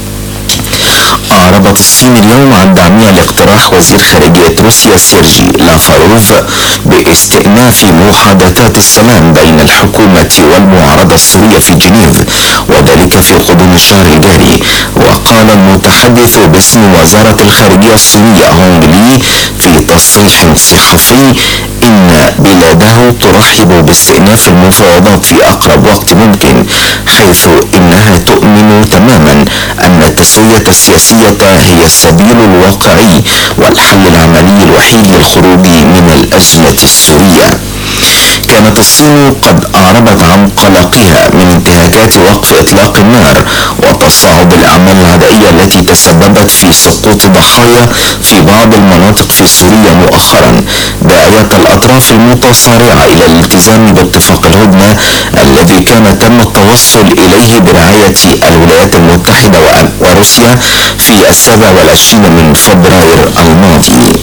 أعربت الصين اليوم عن دعمها لاقتراح وزير خارجية روسيا سيرجي لافاروف باستئناف محادثات السلام بين الحكومة والمعارضة السورية في جنيف وذلك في غضون الشهر الجاري وقال المتحدث باسم وزارة الخارجية الصينية هونغ لي في تصريح صحفي إن بلاده ترحب باستئناف المفاوضات في أقرب وقت ممكن حيث إنها تؤمن تماما أن التسوية السياسية هي السبيل الواقعي والحل العملي الوحيد للخروج من الأزمة السورية كانت الصين قد أعربت عن قلقها من انتهاكات وقف إطلاق النار وتصاعد الأعمال العدائية التي تسببت في سقوط ضحايا في بعض المناطق في سوريا مؤخرا داعية الأطراف المتصارعة إلى الالتزام باتفاق الهدنة الذي كان تم التوصل إليه برعاية الولايات المتحدة وروسيا في السابع والعشرين من فبراير الماضي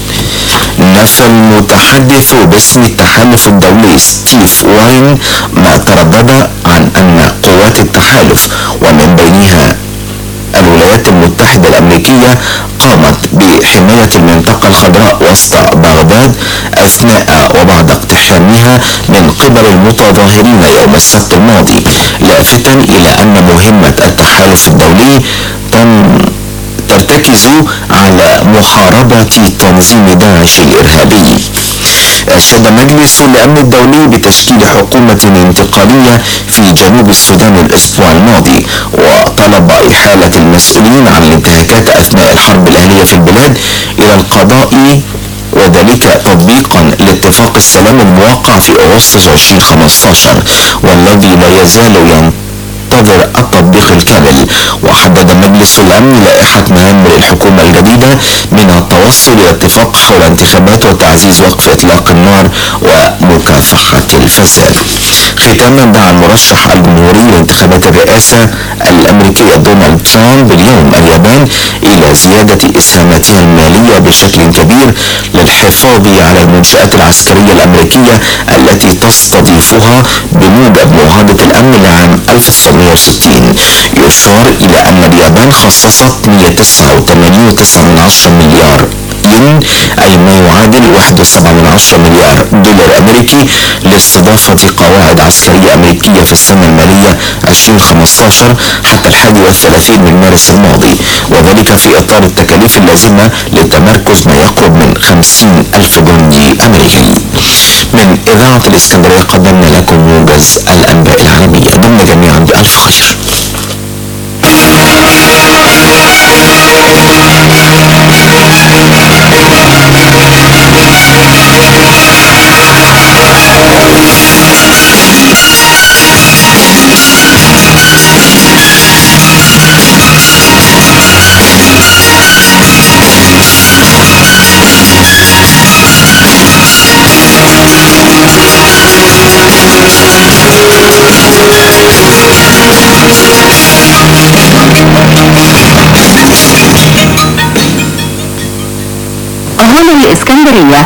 نفى المتحدث باسم التحالف الدولي ستيف واين ما تردد عن أن قوات التحالف ومن بينها الولايات المتحدة الأمريكية قامت بحماية المنطقة الخضراء وسط بغداد أثناء وبعد اقتحامها من قبل المتظاهرين يوم السبت الماضي لافتا إلى أن مهمة التحالف الدولي تم ترتكز على محاربة تنظيم داعش الإرهابي أشاد مجلس الأمن الدولي بتشكيل حكومة انتقالية في جنوب السودان الأسبوع الماضي وطلب إحالة المسؤولين عن الانتهاكات أثناء الحرب الأهلية في البلاد إلى القضاء وذلك تطبيقا لاتفاق السلام الموقع في أغسطس 2015 والذي لا يزال ينطلق ينتظر التطبيق الكامل وحدد مجلس الأمن لائحة مهام للحكومة الجديدة من التوصل إلى اتفاق حول انتخابات وتعزيز وقف إطلاق النار ومكافحة الفساد ختاما دعا المرشح الجمهوري لانتخابات الرئاسة الأمريكية دونالد ترامب اليوم اليابان إلى زيادة إسهاماتها المالية بشكل كبير للحفاظ على المنشآت العسكرية الأمريكية التي تستضيفها بموجب معاهدة الأمن لعام 1960 يشار إلى أن اليابان خصصت 189.9 مليار ين أي ما يعادل 1.7 مليار دولار أمريكي لاستضافة قواعد عسكرية أمريكية في السنة المالية 2015 حتى الحادي والثلاثين من مارس الماضي وذلك في إطار التكاليف اللازمة لتمركز ما يقرب من 50 ألف جندي أمريكي من إذاعة الإسكندرية قدمنا لكم موجز الأنباء العالمية دمنا جميعا بألف خير هنا الإسكندرية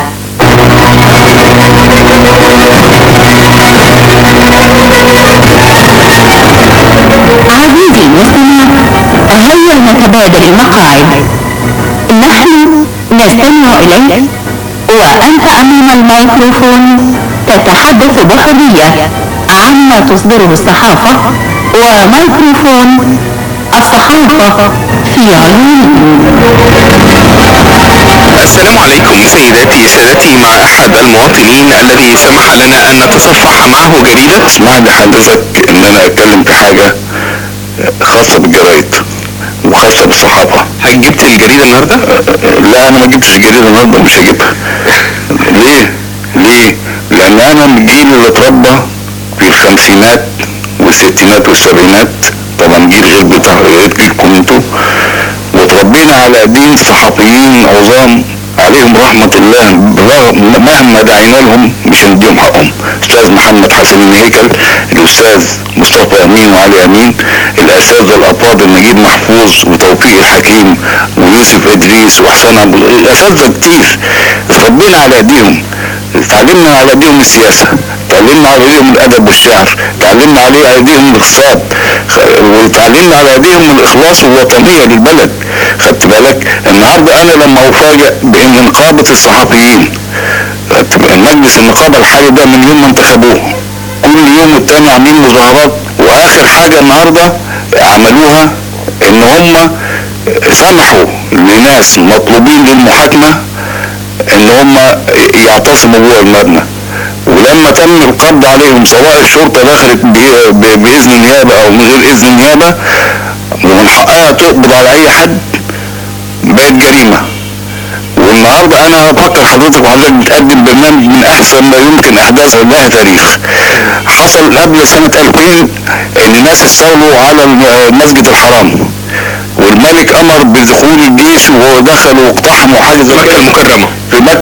عزيزي المستمع هيا نتبادل المقاعد نحن نستمع إليك وأنت أمام الميكروفون تتحدث بحرية عما تصدره الصحافة وميكروفون الصحافة في عيونكم السلام عليكم سيداتي سادتي مع احد المواطنين الذي سمح لنا ان نتصفح معه جريدة اسمح لي حضرتك ان انا اتكلم في حاجة خاصة بالجرايد وخاصة بالصحافة هل جبت الجريدة النهاردة؟ لا انا ما جبتش الجريدة النهارده مش هجيبها ليه؟ ليه؟ لان انا من الجيل اللي اتربى في الخمسينات والستينات والسبعينات طبعا جيل غير بتاع غير جيلكم انتوا وتربينا على ايدين صحفيين عظام عليهم رحمة الله بالرغم مهما دعينا لهم مش هنديهم حقهم استاذ محمد حسن هيكل الاستاذ مصطفى امين وعلي امين الاساتذه الافاضل نجيب محفوظ وتوفيق الحكيم ويوسف ادريس وحسن عبد الاساتذه كتير اتربينا على ايديهم اتعلمنا على ايديهم السياسه اتعلمنا على ايديهم الادب والشعر اتعلمنا على ايديهم الاقتصاد خ- واتعلمنا على ايديهم الاخلاص والوطنيه للبلد خدت بالك النهارده انا لما افاجئ بان نقابه الصحفيين مجلس النقابه الحالي ده من يوم ما انتخبوه كل يوم والتاني عاملين مظاهرات واخر حاجه النهارده عملوها ان هم سمحوا لناس مطلوبين للمحاكمه ان هم يعتصموا جوه المبنى ولما تم القبض عليهم سواء الشرطه دخلت ب- ب- باذن النيابه او من غير اذن النيابه ومن حقها تقبض على اي حد بقت جريمه والنهارده انا بفكر حضرتك وحضرتك بتقدم برنامج من احسن ما يمكن احداثه له تاريخ حصل قبل سنه 2000 ان ناس استولوا على المسجد الحرام والملك امر بدخول الجيش ودخلوا واقتحموا حاجه زي مكة كده المكرمة في مكة